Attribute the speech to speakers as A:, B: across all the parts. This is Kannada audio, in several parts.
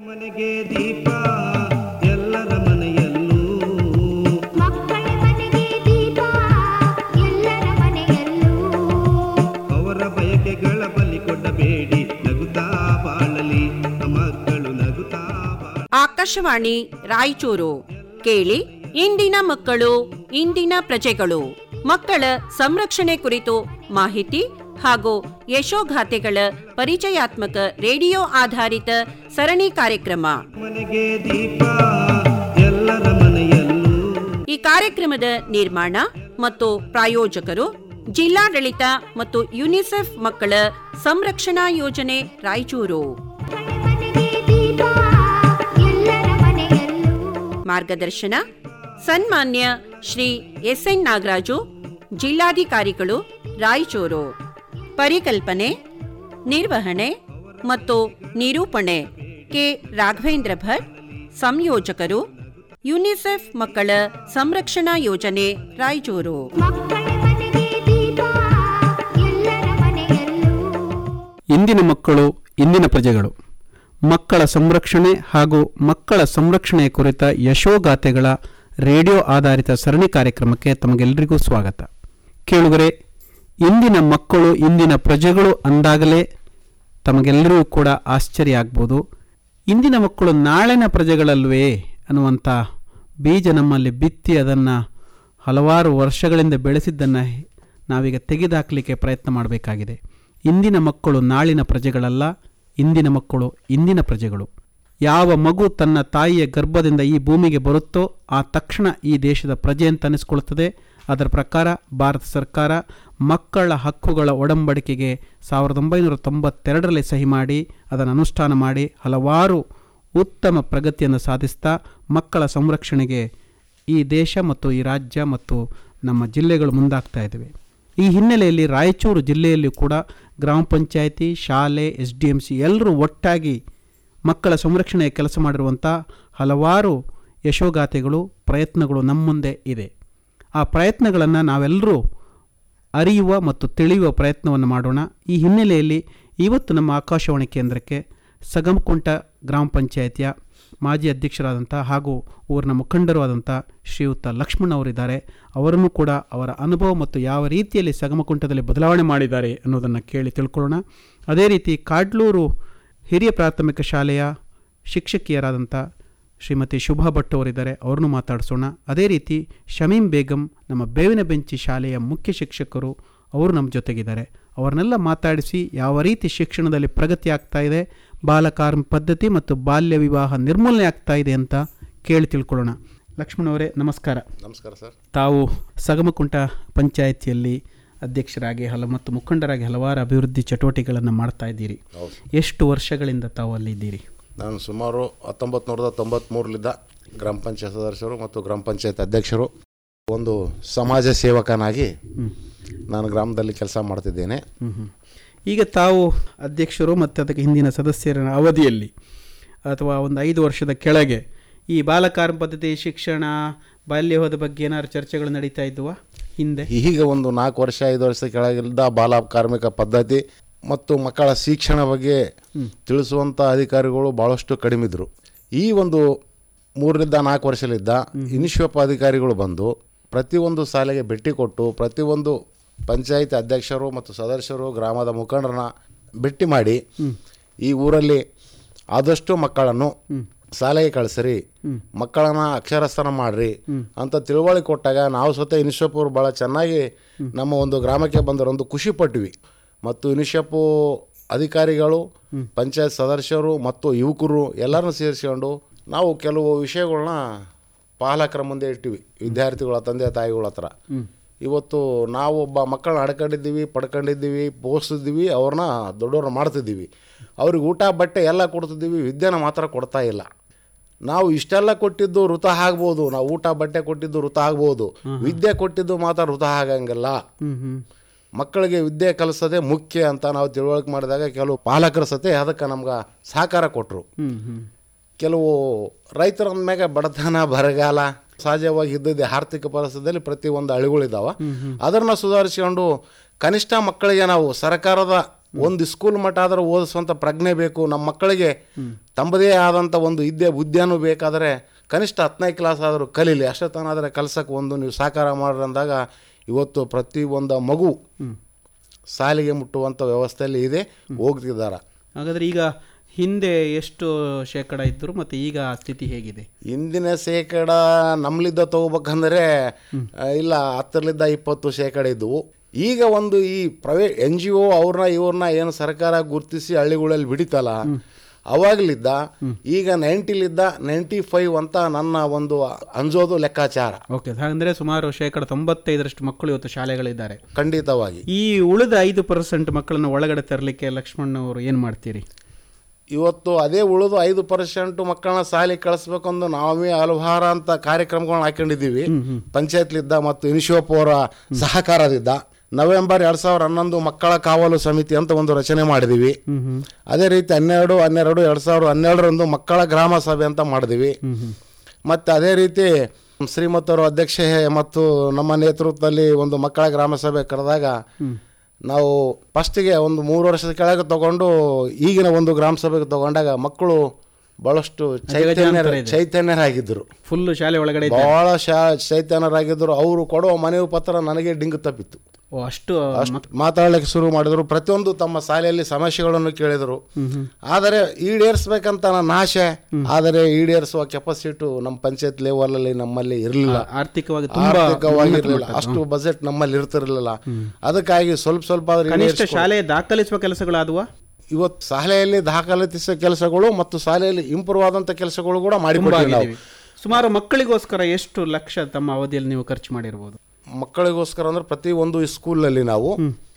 A: ಮನೆಗೆ ದೀಪ ಎಲ್ಲರ ಮನೆಯಲ್ಲೂ
B: ಮಕ್ಕಳ ಮನೆಗೆ ದೀಪ ಎಲ್ಲರ ಮನೆಯಲ್ಲೂ
A: ಅವರ ಬಯಕೆಗಳ ಬಲಿ ಕೊಡಬೇಡಿ ನಗುತ್ತಾ ಬಾಳಲಿ ಮಕ್ಕಳು ನಗುತ್ತಾ ಬಾಳ
C: ಆಕಾಶವಾಣಿ ರಾಯಚೂರು ಕೇಳಿ ಇಂದಿನ ಮಕ್ಕಳು ಇಂದಿನ ಪ್ರಜೆಗಳು ಮಕ್ಕಳ ಸಂರಕ್ಷಣೆ ಕುರಿತು ಮಾಹಿತಿ ಹಾಗೂ ಯಶೋಗಾಥೆಗಳ ಪರಿಚಯಾತ್ಮಕ ರೇಡಿಯೋ ಆಧಾರಿತ ಸರಣಿ ಕಾರ್ಯಕ್ರಮ
A: ಮನೆಗೆ ದೀಪ ಎಲ್ಲರ ಮನೆಯಲ್ಲೂ
C: ಈ ಕಾರ್ಯಕ್ರಮದ ನಿರ್ಮಾಣ ಮತ್ತು ಪ್ರಾಯೋಜಕರು ಜಿಲ್ಲಾಡಳಿತ ಮತ್ತು ಯುನಿಸೆಫ್ ಮಕ್ಕಳ ಸಂರಕ್ಷಣಾ ಯೋಜನೆ ರಾಯಚೂರು
B: ಮಕ್ಕಳ ಮನೆಗೆ ದೀಪ ಎಲ್ಲರ ಮನೆಯಲ್ಲೂ
C: ಮಾರ್ಗದರ್ಶನ ಸನ್ಮಾನ್ಯ ಶ್ರೀ ಎಸ್ ಎನ್ ನಾಗರಾಜು ಜಿಲ್ಲಾಧಿಕಾರಿಗಳು ರಾಯಚೂರು ಪರಿಕಲ್ಪನೆ ನಿರ್ವಹಣೆ ಮತ್ತು ನಿರೂಪಣೆ ಕೆ ರಾಘವೇಂದ್ರ ಭಟ್ ಸಂಯೋಜಕರು ಯುನಿಸೆಫ್ ಮಕ್ಕಳ ಸಂರಕ್ಷಣಾ ಯೋಜನೆ ರಾಯಚೂರು
B: ಮಕ್ಕಳ ಮನೆಗೆ ದೀಪ ಎಲ್ಲರ ಮನೆಯಲ್ಲೂ
D: ಇಂದಿನ ಮಕ್ಕಳು ಇಂದಿನ ಪ್ರಜೆಗಳು ಮಕ್ಕಳ ಸಂರಕ್ಷಣೆ ಹಾಗೂ ಮಕ್ಕಳ ಸಂರಕ್ಷಣೆಯ ಕುರಿತ ಯಶೋಗಾಥೆಗಳ ರೇಡಿಯೋ ಆಧಾರಿತ ಸರಣಿ ಕಾರ್ಯಕ್ರಮಕ್ಕೆ ತಮಗೆಲ್ಲರಿಗೂ ಸ್ವಾಗತ ಕೇಳುಗರೆ ಇಂದಿನ ಮಕ್ಕಳು ಇಂದಿನ ಪ್ರಜೆಗಳು ಅಂದಾಗಲೇ ತಮಗೆಲ್ಲರಿಗೂ ಕೂಡ ಆಶ್ಚರ್ಯ ಆಗ್ಬೋದು ಇಂದಿನ ಮಕ್ಕಳು ನಾಳಿನ ಪ್ರಜೆಗಳಲ್ವೇ ಅನ್ನುವಂಥ ಬೀಜ ನಮ್ಮಲ್ಲಿ ಬಿತ್ತಿ ಅದನ್ನು ಹಲವಾರು ವರ್ಷಗಳಿಂದ ಬೆಳೆಸಿದ್ದನ್ನು ನಾವೀಗ ತೆಗೆದುಹಾಕಲಿಕ್ಕೆ ಪ್ರಯತ್ನ ಮಾಡಬೇಕಾಗಿದೆ ಇಂದಿನ ಮಕ್ಕಳು ನಾಳಿನ ಪ್ರಜೆಗಳಲ್ಲ ಇಂದಿನ ಮಕ್ಕಳು ಇಂದಿನ ಪ್ರಜೆಗಳು ಯಾವ ಮಗು ತನ್ನ ತಾಯಿಯ ಗರ್ಭದಿಂದ ಈ ಭೂಮಿಗೆ ಬರುತ್ತೋ ಆ ತಕ್ಷಣ ಈ ದೇಶದ ಪ್ರಜೆ ಅಂತ ಅನಿಸ್ಕೊಳ್ತದೆ ಅದರ ಪ್ರಕಾರ ಭಾರತ ಸರ್ಕಾರ ಮಕ್ಕಳ ಹಕ್ಕುಗಳ ಒಡಂಬಡಿಕೆಗೆ ಸಾವಿರದ ಒಂಬೈನೂರ ತೊಂಬತ್ತೆರಡರಲ್ಲಿ ಸಹಿ ಮಾಡಿ ಅದನ್ನು ಅನುಷ್ಠಾನ ಮಾಡಿ ಹಲವಾರು ಉತ್ತಮ ಪ್ರಗತಿಯನ್ನು ಸಾಧಿಸ್ತಾ ಮಕ್ಕಳ ಸಂರಕ್ಷಣೆಗೆ ಈ ದೇಶ ಮತ್ತು ಈ ರಾಜ್ಯ ಮತ್ತು ನಮ್ಮ ಜಿಲ್ಲೆಗಳು ಮುಂದಾಗ್ತಾ ಇದ್ದಾವೆ ಈ ಹಿನ್ನೆಲೆಯಲ್ಲಿ ರಾಯಚೂರು ಜಿಲ್ಲೆಯಲ್ಲಿ ಕೂಡ ಗ್ರಾಮ ಪಂಚಾಯಿತಿ ಶಾಲೆ ಎಸ್ ಡಿ ಎಮ್ ಸಿ ಎಲ್ಲರೂ ಒಟ್ಟಾಗಿ ಮಕ್ಕಳ ಸಂರಕ್ಷಣೆಯ ಕೆಲಸ ಮಾಡಿರುವಂಥ ಹಲವಾರು ಯಶೋಗಾಥೆಗಳು ಪ್ರಯತ್ನಗಳು ನಮ್ಮ ಮುಂದೆ ಇದೆ ಆ ಪ್ರಯತ್ನಗಳನ್ನು ನಾವೆಲ್ಲರೂ ಅರಿಯುವ ಮತ್ತು ತಿಳಿಯುವ ಪ್ರಯತ್ನವನ್ನು ಮಾಡೋಣ ಈ ಹಿನ್ನೆಲೆಯಲ್ಲಿ ಇವತ್ತು ನಮ್ಮ ಆಕಾಶವಾಣಿ ಕೇಂದ್ರಕ್ಕೆ ಸಗಮಕುಂಟ ಗ್ರಾಮ ಪಂಚಾಯಿತಿಯ ಮಾಜಿ ಅಧ್ಯಕ್ಷರಾದಂಥ ಹಾಗೂ ಊರಿನ ಮುಖಂಡರು ಆದಂಥ ಶ್ರೀಯುತ ಲಕ್ಷ್ಮಣ್ ಅವರಿದ್ದಾರೆ ಅವರನ್ನು ಕೂಡ ಅವರ ಅನುಭವ ಮತ್ತು ಯಾವ ರೀತಿಯಲ್ಲಿ ಸಗಮಕುಂಟದಲ್ಲಿ ಬದಲಾವಣೆ ಮಾಡಿದ್ದಾರೆ ಅನ್ನೋದನ್ನು ಕೇಳಿ ತಿಳ್ಕೊಳ್ಳೋಣ ಅದೇ ರೀತಿ ಕಾಡ್ಲೂರು ಹಿರಿಯ ಪ್ರಾಥಮಿಕ ಶಾಲೆಯ ಶಿಕ್ಷಕಿಯರಾದಂಥ ಶ್ರೀಮತಿ ಶುಭಾ ಭಟ್ ಅವರಿದ್ದಾರೆ ಅವ್ರನ್ನೂ ಮಾತಾಡಿಸೋಣ ಅದೇ ರೀತಿ ಶಮೀಂ ಬೇಗಂ ನಮ್ಮ ಬೇವಿನ ಬೆಂಚಿ ಶಾಲೆಯ ಮುಖ್ಯ ಶಿಕ್ಷಕರು ಅವರು ನಮ್ಮ ಜೊತೆಗಿದ್ದಾರೆ ಅವರನ್ನೆಲ್ಲ ಮಾತಾಡಿಸಿ ಯಾವ ರೀತಿ ಶಿಕ್ಷಣದಲ್ಲಿ ಪ್ರಗತಿ ಆಗ್ತಾ ಇದೆ ಬಾಲಕಾರ್ಮ ಪದ್ಧತಿ ಮತ್ತು ಬಾಲ್ಯ ವಿವಾಹ ನಿರ್ಮೂಲನೆ ಆಗ್ತಾ ಇದೆ ಅಂತ ಕೇಳಿ ತಿಳ್ಕೊಳ್ಳೋಣ ಲಕ್ಷ್ಮಣ್ ಅವರೇ ನಮಸ್ಕಾರ
E: ನಮಸ್ಕಾರ ಸರ್
D: ತಾವು ಸಗಮಕುಂಟ ಪಂಚಾಯಿತಿಯಲ್ಲಿ ಅಧ್ಯಕ್ಷರಾಗಿ ಹಲ ಮತ್ತು ಮುಖಂಡರಾಗಿ ಹಲವಾರು ಅಭಿವೃದ್ಧಿ ಚಟುವಟಿಕೆಗಳನ್ನು ಮಾಡ್ತಾ ಇದ್ದೀರಿ
E: ಹೌದು
D: ಎಷ್ಟು ವರ್ಷಗಳಿಂದ ತಾವು ಅಲ್ಲಿದ್ದೀರಿ
E: ನಾನು ಸುಮಾರು ಹತ್ತೊಂಬತ್ತು ನೂರದ ತೊಂಬತ್ತ್ಮೂರಲಿದ್ದ ಗ್ರಾಮ ಪಂಚಾಯತ್ ಸದಸ್ಯರು ಮತ್ತು ಗ್ರಾಮ ಪಂಚಾಯತ್ ಅಧ್ಯಕ್ಷರು ಒಂದು ಸಮಾಜ ಸೇವಕನಾಗಿ ನಾನು ಗ್ರಾಮದಲ್ಲಿ ಕೆಲಸ ಮಾಡ್ತಿದ್ದೇನೆ
D: ಹ್ಮ್ ಹ್ಮ್. ಈಗ ತಾವು ಅಧ್ಯಕ್ಷರು ಮತ್ತು ಅದಕ್ಕೆ ಹಿಂದಿನ ಸದಸ್ಯರ ಅವಧಿಯಲ್ಲಿ ಅಥವಾ ಒಂದು ಐದು ವರ್ಷದ ಕೆಳಗೆ ಈ ಬಾಲಕಾರ್ಮ ಪದ್ಧತಿ ಶಿಕ್ಷಣ ಬಾಲ್ಯವಾದ ಬಗ್ಗೆ ಏನಾದ್ರು ಚರ್ಚೆಗಳು ನಡೀತಾ ಇದ್ವಾ ಹಿಂದೆ
E: ಈಗ ಒಂದು ನಾಲ್ಕು ವರ್ಷ ಐದು ವರ್ಷ ಕೆಳಗಿಲ್ದ ಬಾಲ ಕಾರ್ಮಿಕ ಪದ್ಧತಿ ಮತ್ತು ಮಕ್ಕಳ ಶಿಕ್ಷಣ ಬಗ್ಗೆ ತಿಳಿಸುವಂಥ ಅಧಿಕಾರಿಗಳು ಭಾಳಷ್ಟು ಕಡಿಮೆ ಇದ್ದರು ಈ ಒಂದು ಮೂರರಿಂದ ನಾಲ್ಕು ವರ್ಷಲಿದ್ದ ಇನಿಷಿಯಪ್ ಅಧಿಕಾರಿಗಳು ಬಂದು ಪ್ರತಿಯೊಂದು ಶಾಲೆಗೆ ಭೇಟಿ ಕೊಟ್ಟು ಪ್ರತಿಯೊಂದು ಪಂಚಾಯತ್ ಅಧ್ಯಕ್ಷರು ಮತ್ತು ಸದಸ್ಯರು ಗ್ರಾಮದ ಮುಖಂಡರನ್ನ ಭೇಟಿ ಮಾಡಿ ಈ ಊರಲ್ಲಿ ಆದಷ್ಟು ಮಕ್ಕಳನ್ನು ಶಾಲೆಗೆ ಕಳಿಸ್ರಿ ಮಕ್ಕಳನ್ನ ಅಕ್ಷರಸ್ಥನ ಮಾಡ್ರಿ ಅಂತ ತಿಳುವಳಿಕೆ ಕೊಟ್ಟಾಗ ನಾವು ಸ್ವತಃ ಇನಿಷಿಯಪ್ ಅವರು ಭಾಳ ಚೆನ್ನಾಗಿ ನಮ್ಮ ಒಂದು ಗ್ರಾಮಕ್ಕೆ ಬಂದರು ಒಂದು ಖುಷಿ ಪಟ್ವಿ ಮತ್ತು ಇನಿಷಿಯಪ್ಪು ಅಧಿಕಾರಿಗಳು ಪಂಚಾಯತ್ ಸದಸ್ಯರು ಮತ್ತು ಯುವಕರು ಎಲ್ಲರನ್ನು ಸೇರಿಸ್ಕೊಂಡು ನಾವು ಕೆಲವು ವಿಷಯಗಳನ್ನ ಪಾಲಕರ ಮುಂದೆ ಇಟ್ಟಿವಿ ವಿದ್ಯಾರ್ಥಿಗಳ ತಂದೆ ತಾಯಿಗಳ ಹತ್ರ ಇವತ್ತು ನಾವು ಒಬ್ಬ ಮಕ್ಕಳನ್ನ ಅಡ್ಕೊಂಡಿದ್ದೀವಿ ಪಡ್ಕೊಂಡಿದ್ದೀವಿ ಪೋಷಿಸಿದ್ದೀವಿ ಅವ್ರನ್ನ ದೊಡ್ಡವ್ರನ್ನ ಮಾಡ್ತಿದ್ದೀವಿ ಅವ್ರಿಗೆ ಊಟ ಬಟ್ಟೆ ಎಲ್ಲ ಕೊಡ್ತಿದ್ದೀವಿ ವಿದ್ಯೆನ ಮಾತ್ರ ಕೊಡ್ತಾ ಇಲ್ಲ ನಾವು ಇಷ್ಟೆಲ್ಲ ಕೊಟ್ಟಿದ್ದು ವೃತ ಆಗ್ಬೋದು ನಾವು ಊಟ ಬಟ್ಟೆ ಕೊಟ್ಟಿದ್ದು ವೃತ ಆಗ್ಬೋದು ವಿದ್ಯೆ ಕೊಟ್ಟಿದ್ದು ಮಾತ್ರ ವೃತ ಆಗಂಗಿಲ್ಲ
D: ಹ್ಮ್ ಹ್ಮ್
E: ಮಕ್ಕಳಿಗೆ ವಿದ್ಯೆ ಕಲಿಸೋದೇ ಮುಖ್ಯ ಅಂತ ನಾವು ತಿಳುವಳಿಕೆ ಮಾಡಿದಾಗ ಕೆಲವು ಪಾಲಕರ ಸತೆ ಅದಕ್ಕೆ ನಮ್ಗೆ ಸಹಕಾರ ಕೊಟ್ಟರು
D: ಹ್ಮ್ ಹ್ಮ್
E: ಕೆಲವು ರೈತರ ಮ್ಯಾಗ ಬಡತನ ಬರಗಾಲ ಸಹಜವಾಗಿ ಇದ್ದದ್ದೇ ಆರ್ಥಿಕ ಪರಿಸ್ಥಿತಿಯಲ್ಲಿ ಪ್ರತಿ ಒಂದು ಅಳಿಗಳಿದ್ದಾವೆ ಅದನ್ನು ಸುಧಾರಿಸಿಕೊಂಡು ಕನಿಷ್ಠ ಮಕ್ಕಳಿಗೆ ನಾವು ಸರ್ಕಾರದ ಒಂದು ಸ್ಕೂಲ್ ಮಟ್ಟ ಆದರೂ ಓದಿಸುವಂಥ ಪ್ರಜ್ಞೆ ಬೇಕು ನಮ್ಮ ಮಕ್ಕಳಿಗೆ ತಮ್ಮದೇ ಆದಂಥ ಒಂದು ವಿದ್ಯೆ ಬುದ್ಧಿಯನ್ನು ಬೇಕಾದರೆ ಕನಿಷ್ಠ ಹತ್ತನೇ ಕ್ಲಾಸ್ ಆದರೂ ಕಲೀಲಿ ಅಷ್ಟೊತ್ತನಾದರೆ ಕಲ್ಸಕ್ಕೆ ಒಂದು ನೀವು ಸಾಕಾರ ಮಾಡ್ರಿ ಅಂದಾಗ ಇವತ್ತು ಪ್ರತಿ ಒಂದು ಮಗು ಸಾಲಿಗೆ ಮುಟ್ಟುವಂಥ ವ್ಯವಸ್ಥೆಯಲ್ಲಿ ಇದೆ ಹೋಗ್ತಿದ್ದಾರೆ
D: ಹಾಗಾದ್ರೆ ಈಗ ಹಿಂದೆ ಎಷ್ಟು ಶೇಕಡ ಇದ್ದರು ಮತ್ತು ಈಗ ಆ ಸ್ಥಿತಿ ಹೇಗಿದೆ
E: ಇಂದಿನ ಶೇಕಡ ನಮ್ಲಿದ್ದ ತಗೋಬೇಕಂದ್ರೆ ಆ, ಇಲ್ಲ ಹತ್ತರಲಿದ್ದ ಇಪ್ಪತ್ತು ಶೇಕಡ ಇದ್ದವು ಈಗ ಒಂದು ಈ ಪ್ರೈವೇಟ್ ಎನ್ ಜಿ ಒ ಅವ್ರನ್ನ ಇವ್ರನ್ನ ಏನು ಸರ್ಕಾರ ಗುರುತಿಸಿ ಹಳ್ಳಿಗಳಲ್ಲಿ ಬಿಡಿತಲ್ಲ ಅವಾಗಲಿದ್ದ ಈಗ ನೈಂಟಿಲಿದ್ದ ನೈಂಟಿ ಫೈವ್ ಅಂತ ನನ್ನ ಒಂದು ಅಂಜೋದು ಲೆಕ್ಕಾಚಾರ
D: ಓಕೆ ಹಾಗಂದ್ರೆ ಸುಮಾರು ಶೇಕಡ ತೊಂಬತ್ತೈದರಷ್ಟು ಮಕ್ಕಳು ಇವತ್ತು ಶಾಲೆಗಳಿದ್ದಾರೆ
E: ಖಂಡಿತವಾಗಿ
D: ಈ ಉಳಿದ ಐದು ಪರ್ಸೆಂಟ್ ಮಕ್ಕಳನ್ನು ಒಳಗಡೆ ತರಲಿಕ್ಕೆ ಲಕ್ಷ್ಮಣ್ ಅವರು ಏನು ಮಾಡ್ತೀರಿ
E: ಇವತ್ತು ಅದೇ ಉಳಿದು ಐದು ಪರ್ಸೆಂಟ್ ಮಕ್ಕಳನ್ನ ಶಾಲೆಗೆ ಕಳಿಸ್ಬೇಕಂದು ನಾವೇ ಹಲವಾರು ಅಂತ ಕಾರ್ಯಕ್ರಮಗಳನ್ನ ಹಾಕೊಂಡಿದ್ದೀವಿ ಪಂಚಾಯತ್ಲಿದ್ದ ಮತ್ತು ಇನಿಶಿಯೋಪ್ ಅವರ ಸಹಕಾರದಿಂದ ನವೆಂಬರ್ ಎರಡು ಸಾವಿರದ ಹನ್ನೊಂದು ಮಕ್ಕಳ ಕಾವಲು ಸಮಿತಿ ಅಂತ ಒಂದು ರಚನೆ ಮಾಡಿದ್ದೀವಿ ಅದೇ ರೀತಿ ಹನ್ನೆರಡು ಹನ್ನೆರಡು ಎರಡು ಸಾವಿರದ ಹನ್ನೆರಡರಂದು ಮಕ್ಕಳ ಗ್ರಾಮ ಸಭೆ ಅಂತ ಮಾಡಿದ್ದೀವಿ ಮತ್ತು ಅದೇ ರೀತಿ ಶ್ರೀಮತರು ಅಧ್ಯಕ್ಷೆ ಮತ್ತು ನಮ್ಮ ನೇತೃತ್ವದಲ್ಲಿ ಒಂದು ಮಕ್ಕಳ ಗ್ರಾಮ ಸಭೆ ಕರೆದಾಗ ನಾವು ಫಸ್ಟಿಗೆ ಒಂದು ಮೂರು ವರ್ಷದ ಕೆಳಗೆ ತಗೊಂಡು ಈಗಿನ ಒಂದು ಗ್ರಾಮ ಸಭೆಗೆ ತಗೊಂಡಾಗ ಮಕ್ಕಳು ಬಹಳಷ್ಟು ಚೈತನ್ಯ ಚೈತನ್ಯರಾಗಿದ್ದರು
D: ಫುಲ್ ಶಾಲೆ ಒಳಗಡೆ ಇದ್ದಾರೆ.
E: ಬಹಳ ಶಾ ಚೈತನ್ಯರಾಗಿದ್ದರು ಅವರು ಕೊಡುವ ಮನವಿ ಪತ್ರ ನನಗೆ ಡಿಂಗು ತಪ್ಪಿತ್ತು
D: ಓ ಅಷ್ಟು
E: ಅಷ್ಟು ಮಾತಾಡಲಿಕ್ಕೆ ಶುರು ಮಾಡಿದರು ಪ್ರತಿಯೊಂದು ತಮ್ಮ ಶಾಲೆಯಲ್ಲಿ ಸಮಸ್ಯೆಗಳನ್ನು ಕೇಳಿದರು ಆದರೆ ಈಡೇರಿಸ್ಬೇಕಂತ ನನ್ನ ಆಸೆ ಆದರೆ ಈಡೇರಿಸುವ ಕೆಪಾಸಿಟಿ ನಮ್ಮ ಪಂಚಾಯತ್ ಲೆವೆಲಲ್ಲಿ ನಮ್ಮಲ್ಲಿ ಇರಲಿಲ್ಲ
D: ಆರ್ಥಿಕವಾಗಿ ತುಂಬಾ
E: ಆರ್ಥಿಕವಾಗಿ ಇರಲಿಲ್ಲ ಅಷ್ಟು ಬಜೆಟ್ ನಮ್ಮಲ್ಲಿ ಇರ್ತಿರ್ಲಿಲ್ಲ ಅದಕ್ಕಾಗಿ ಸ್ವಲ್ಪ ಸ್ವಲ್ಪ ಆದ್ರೆ
D: ಕನಿಷ್ಠ
E: ಈಡೇರಿಸ್ಕೊ-
D: ಶಾಲೆ ದಾಖಲಿಸುವ ಕೆಲಸಗಳಾದುವ
E: ಇವತ್ತು ಶಾಲೆಯಲ್ಲಿ ದಾಖಲಾತಿಸುವ ಕೆಲಸಗಳು ಮತ್ತು ಶಾಲೆಯಲ್ಲಿ ಇಂಪ್ರೂವ್ ಆದಂಥ ಕೆಲಸಗಳು ಕೂಡ ಮಾಡಿಕೊಟ್ಟಿವಿ ನಾವು
D: ಸುಮಾರು ಮಕ್ಕಳಿಗೋಸ್ಕರ ಎಷ್ಟು ಲಕ್ಷ ತಮ್ಮ ಅವಧಿಯಲ್ಲಿ ನೀವು ಖರ್ಚು ಮಾಡಿರ್ಬೋದು
E: ಮಕ್ಕಳಿಗೋಸ್ಕರ ಅಂದ್ರೆ ಪ್ರತಿ ಒಂದು ಸ್ಕೂಲ್ನಲ್ಲಿ ನಾವು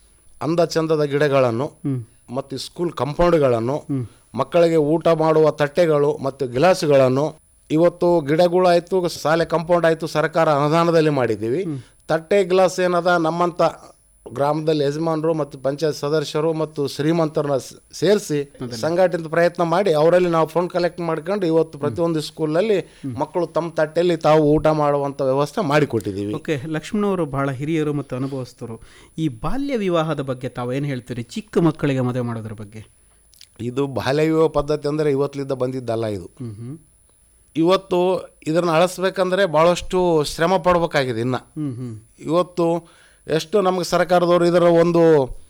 E: ಅಂದ ಚಂದದ ಗಿಡಗಳನ್ನು ಮತ್ತು ಸ್ಕೂಲ್ ಕಂಪೌಂಡ್ಗಳನ್ನು ಮಕ್ಕಳಿಗೆ ಊಟ ಮಾಡುವ ತಟ್ಟೆಗಳು ಮತ್ತು ಗಿಲಾಸ್ಗಳನ್ನು ಇವತ್ತು ಗಿಡಗಳು ಆಯಿತು ಶಾಲೆ ಕಾಂಪೌಂಡ್ ಆಯಿತು ಸರ್ಕಾರ ಅನುದಾನದಲ್ಲಿ ಮಾಡಿದ್ದೀವಿ ತಟ್ಟೆ ಗ್ಲಾಸ್ ಏನದ ನಮ್ಮಂಥ ಗ್ರಾಮದಲ್ಲಿ ಯಜಮಾನರು ಮತ್ತು ಪಂಚಾಯತ್ ಸದಸ್ಯರು ಮತ್ತು ಶ್ರೀಮಂತರನ್ನ ಸೇರಿಸಿ ಸಂಘಟಿತ ಪ್ರಯತ್ನ ಮಾಡಿ ಅವರಲ್ಲಿ ನಾವು ಫಂಡ್ ಕಲೆಕ್ಟ್ ಮಾಡ್ಕೊಂಡು ಇವತ್ತು ಪ್ರತಿಯೊಂದು ಸ್ಕೂಲಲ್ಲಿ ಮಕ್ಕಳು ತಮ್ಮ ತಟ್ಟೆಯಲ್ಲಿ ತಾವು ಊಟ ಮಾಡುವಂಥ ವ್ಯವಸ್ಥೆ ಮಾಡಿಕೊಟ್ಟಿದ್ದೀವಿ
D: ಓಕೆ ಲಕ್ಷ್ಮಣವರು ಬಹಳ ಹಿರಿಯರು ಮತ್ತು ಅನುಭವಸ್ಥರು ಈ ಬಾಲ್ಯ ವಿವಾಹದ ಬಗ್ಗೆ ತಾವು ಏನು ಹೇಳ್ತೀರಿ ಚಿಕ್ಕ ಮಕ್ಕಳಿಗೆ ಮದುವೆ ಮಾಡೋದ್ರ ಬಗ್ಗೆ
E: ಇದು ಬಾಲ್ಯ ವಿವಾಹ ಪದ್ಧತಿ ಅಂದರೆ ಇವತ್ತಲಿದ್ದ ಬಂದಿದ್ದಲ್ಲ ಇದು ಇವತ್ತು ಇದನ್ನು ಅಳಿಸ್ಬೇಕಂದ್ರೆ ಭಾಳಷ್ಟು ಶ್ರಮ ಪಡಬೇಕಾಗಿದೆ ಇನ್ನು ಇವತ್ತು ಎಷ್ಟು ನಮಗೆ ಸರ್ಕಾರದವರು ಇದರ ಒಂದು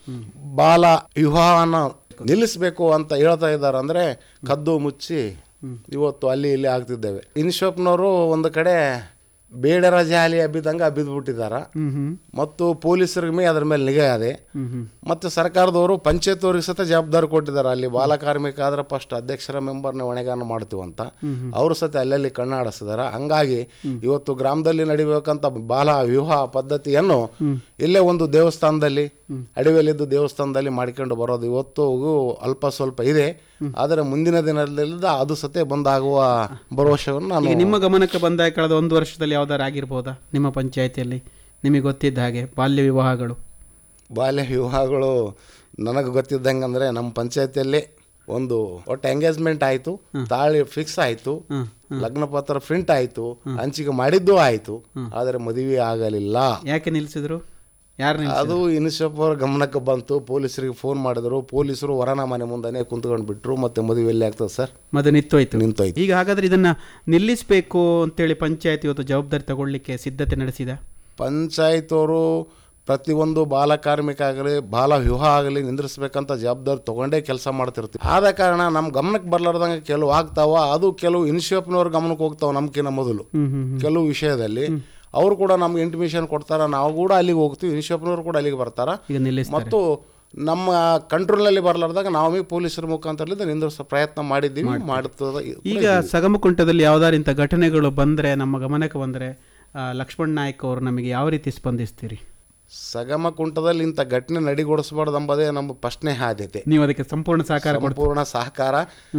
E: ಬಾಲ ವಿವಾಹನ ನಿಲ್ಲಿಸಬೇಕು ಅಂತ ಹೇಳ್ತಾ ಇದ್ದಾರೆ ಅಂದರೆ ಕದ್ದು ಮುಚ್ಚಿ ಇವತ್ತು ಅಲ್ಲಿ ಇಲ್ಲಿ ಆಗ್ತಿದ್ದೇವೆ ಇನ್ಶಾಪ್ನವರು ಒಂದು ಕಡೆ ಬೇಡರ ಜಾಲಿ ಹಬ್ಬಿದಂಗೆ ಹಬ್ಬಿದ್ಬಿಟ್ಟಿದ್ದಾರೆ ಮತ್ತು ಪೊಲೀಸರಿಗೆ ಮೇ ಅದ್ರ ಮೇಲೆ ನಿಗಾ ಇದೆ ಮತ್ತು ಸರ್ಕಾರದವರು ಪಂಚಾಯತ್ ಅವ್ರಿಗೆ ಸತ ಜವಾಬ್ದಾರಿ ಕೊಟ್ಟಿದ್ದಾರೆ ಅಲ್ಲಿ ಬಾಲ ಕಾರ್ಮಿಕ ಆದ್ರೆ ಫಸ್ಟ್ ಅಧ್ಯಕ್ಷರ ಮೆಂಬರ್ನ ಹೊಣೆಗಾರನ ಮಾಡ್ತೀವಂತ ಅವರು ಸತ ಅಲ್ಲಲ್ಲಿ ಕಣ್ಣಾಡಿಸಿದಾರೆ ಹಂಗಾಗಿ ಇವತ್ತು ಗ್ರಾಮದಲ್ಲಿ ನಡಿಬೇಕಂತ ಬಾಲ ವಿವಾಹ ಪದ್ಧತಿಯನ್ನು ಇಲ್ಲೇ ಒಂದು ದೇವಸ್ಥಾನದಲ್ಲಿ ಅಡವಿಯಲ್ಲಿದ್ದು ದೇವಸ್ಥಾನದಲ್ಲಿ ಮಾಡ್ಕೊಂಡು ಬರೋದು ಇವತ್ತು ಅಲ್ಪ ಸ್ವಲ್ಪ ಇದೆ ಆದರೆ ಮುಂದಿನ ದಿನದಿಂದ ಅದು ಸತೆ ಬಂದಾಗುವ ಭರವಸೆಯನ್ನು ನಾನು
D: ಈಗ ನಿಮ್ಮ ಗಮನಕ್ಕೆ ಬಂದಾಗ ಕಳೆದ ಒಂದು ವರ್ಷದಲ್ಲಿ ಯಾವ್ದಾರು ಆಗಿರ್ಬೋದಾ ನಿಮ್ಮ ಪಂಚಾಯತಿಯಲ್ಲಿ ನಿಮಗೆ ಗೊತ್ತಿದ್ದ ಹಾಗೆ ಬಾಲ್ಯ ವಿವಾಹಗಳು
E: ಬಾಲ್ಯ ವಿವಾಹಗಳು ನನಗೆ ಗೊತ್ತಿದ್ದಂಗೆ ಅಂದರೆ ನಮ್ಮ ಪಂಚಾಯತಿಯಲ್ಲಿ ಒಂದು ಒಟ್ಟು ಎಂಗೇಜ್ಮೆಂಟ್ ಆಯಿತು ತಾಳಿ ಫಿಕ್ಸ್ ಆಯಿತು ಲಗ್ನ ಪತ್ರ ಪ್ರಿಂಟ್ ಆಯಿತು ಹಂಚಿಕೆ ಮಾಡಿದ್ದು ಆಯಿತು ಆದರೆ ಮದುವೆ ಆಗಲಿಲ್ಲ
D: ಯಾಕೆ ನಿಲ್ಲಿಸಿದ್ರು ಯಾರು ನಿಲ್ಸಿದ್ರು?
E: ಅದು ಇನ್ಶಾಪ್ ಅವ್ರ ಗಮನಕ್ಕೆ ಬಂತು ಪೊಲೀಸರಿಗೆ ಫೋನ್ ಮಾಡಿದ್ರು ಪೊಲೀಸರು ಹೊರನ ಮನೆ ಮುಂದೆನೇ ಕುಂತ್ಕೊಂಡು ಬಿಟ್ರು ಮತ್ತೆ ಮದುವೆ ಎಲ್ಲಿ ಆಗ್ತದೆ ಸರ್
D: ಮದು ನಿಂತೋಯ್ತು
E: ನಿಂತೋಯ್ತು
D: ಈಗ ಹಾಗಾದ್ರೆ ಇದನ್ನ ನಿಲ್ಲಿಸಬೇಕು ಅಂತೇಳಿ ಪಂಚಾಯತ್ ಇವತ್ತು ಜವಾಬ್ದಾರಿ ತಗೊಳ್ಳಿಕ್ಕೆ ಸಿದ್ಧತೆ ನಡೆಸಿದ
E: ಪಂಚಾಯತ್ ಅವರು ಪ್ರತಿಯೊಂದು ಬಾಲ ಕಾರ್ಮಿಕ ಆಗಲಿ ಬಾಲ ವಿವಾಹ ಆಗಲಿ ನಿಂದ್ರಿಸ್ಬೇಕಂತ ಜವಾಬ್ದಾರಿ ತಗೊಂಡೇ ಕೆಲಸ ಮಾಡ್ತಿರ್ತೀವಿ ಆದ ಕಾರಣ ನಮ್ಮ ಗಮನಕ್ಕೆ ಬರ್ಲಾರ್ದಂಗೆ ಕೆಲವು ಆಗ್ತಾವ ಅದು ಕೆಲವು ಇನ್ಶಿಯಪ್ನವ್ರ ಗಮನಕ್ಕೆ ಹೋಗ್ತಾವ ನಮ್ಕಿನ್ನ ಮೊದಲು ಕೆಲವು ವಿಷಯದಲ್ಲಿ ಅವರು ಕೂಡ ನಮ್ಗೆ ಇಂಟಿಮೇಷನ್ ಕೊಡ್ತಾರ ನಾವು ಕೂಡ ಅಲ್ಲಿಗೆ ಹೋಗ್ತೀವಿ ಇನ್ಶಿಯಪ್ನವ್ರು ಕೂಡ ಅಲ್ಲಿಗೆ ಬರ್ತಾರ
D: ಈಗ ನಿಲ್ಲಿಸ್ತಾರೆ
E: ಮತ್ತು ನಮ್ಮ ಕಂಟ್ರೋಲ್ನಲ್ಲಿ ಬರ್ಲಾರ್ದಾಗ ನಾವೇ ಪೊಲೀಸರ ಮುಖಾಂತರದಿಂದ ನಿಂದ್ರಿಸೋ ಪ್ರಯತ್ನ ಮಾಡಿದ್ದೀವಿ ಮಾಡುತ್ತದೆ
D: ಈಗ ಸಗಮಕುಂಟದಲ್ಲಿ ಯಾವ್ದಾರು ಇಂಥ ಘಟನೆಗಳು ಬಂದರೆ ನಮ್ಮ ಗಮನಕ್ಕೆ ಬಂದರೆ ಲಕ್ಷ್ಮಣ್ ನಾಯ್ಕ ಅವರು ನಮಗೆ ಯಾವ ರೀತಿ ಸ್ಪಂದಿಸ್ತೀರಿ
E: ಸಗಮ ಕುಂಟದಲ್ಲಿ ಇಂಥ ಘಟನೆ ನಡಿಗೊಡಿಸಬಾರ್ದು ಎಂಬುದೇ ನಮ್ಮ ಪ್ರಶ್ನೆ ಆದ್ಯತೆ
D: ನೀವು ಅದಕ್ಕೆ ಸಂಪೂರ್ಣ ಸಹಕಾರ ಕೊಡ್ತೀರಿ
E: ಸಂಪೂರ್ಣ ಸಹಕಾರ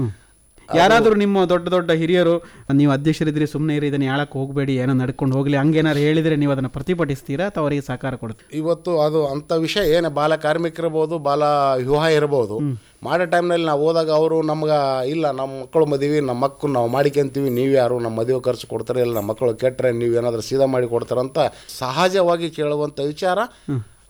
D: ಯಾರಾದರೂ ನಿಮ್ಮ ದೊಡ್ಡ ದೊಡ್ಡ ಹಿರಿಯರು ನೀವು ಅಧ್ಯಕ್ಷರಿದ್ರಿ ಸುಮ್ಮನೆ ಇರಿ ಇದನ್ನು ಯಾಳಕ್ಕೆ ಹೋಗಬೇಡಿ ಏನೋ ನಡ್ಕೊಂಡು ಹೋಗಲಿ ಹಂಗೇನಾರು ಹೇಳಿದರೆ ನೀವು ಅದನ್ನು ಪ್ರತಿಭಟಿಸ್ತೀರಾ ಅಥವಾ ಅವರಿಗೆ ಸಹಕಾರ ಕೊಡ್ತೀರಿ
E: ಇವತ್ತು ಅದು ಅಂಥ ವಿಷಯ ಏನು ಬಾಲ ಕಾರ್ಮಿಕರಿರ್ಬೋದು ಬಾಲ ವಿವಾಹ ಇರ್ಬೋದು ಮಾಡೋ ಟೈಮ್ನಲ್ಲಿ ನಾವು ಹೋದಾಗ ಅವರು ನಮ್ಗೆ ಇಲ್ಲ ನಮ್ಮ ಮಕ್ಕಳು ಮದುವೆ ನಮ್ಮ ಮಕ್ಕಳು ನಾವು ಮಾಡಿಕೊಂತೀವಿ ನೀವು ಯಾರು ನಮ್ಮ ಮದುವೆ ಖರ್ಚು ಕೊಡ್ತಾರೆ ಇಲ್ಲ ನಮ್ಮ ಮಕ್ಕಳು ಕೆಟ್ಟರೆ ನೀವು ಏನಾದರೂ ಸೀದಾ ಮಾಡಿ ಕೊಡ್ತಾರಂತ ಸಹಜವಾಗಿ ಕೇಳುವಂಥ ವಿಚಾರ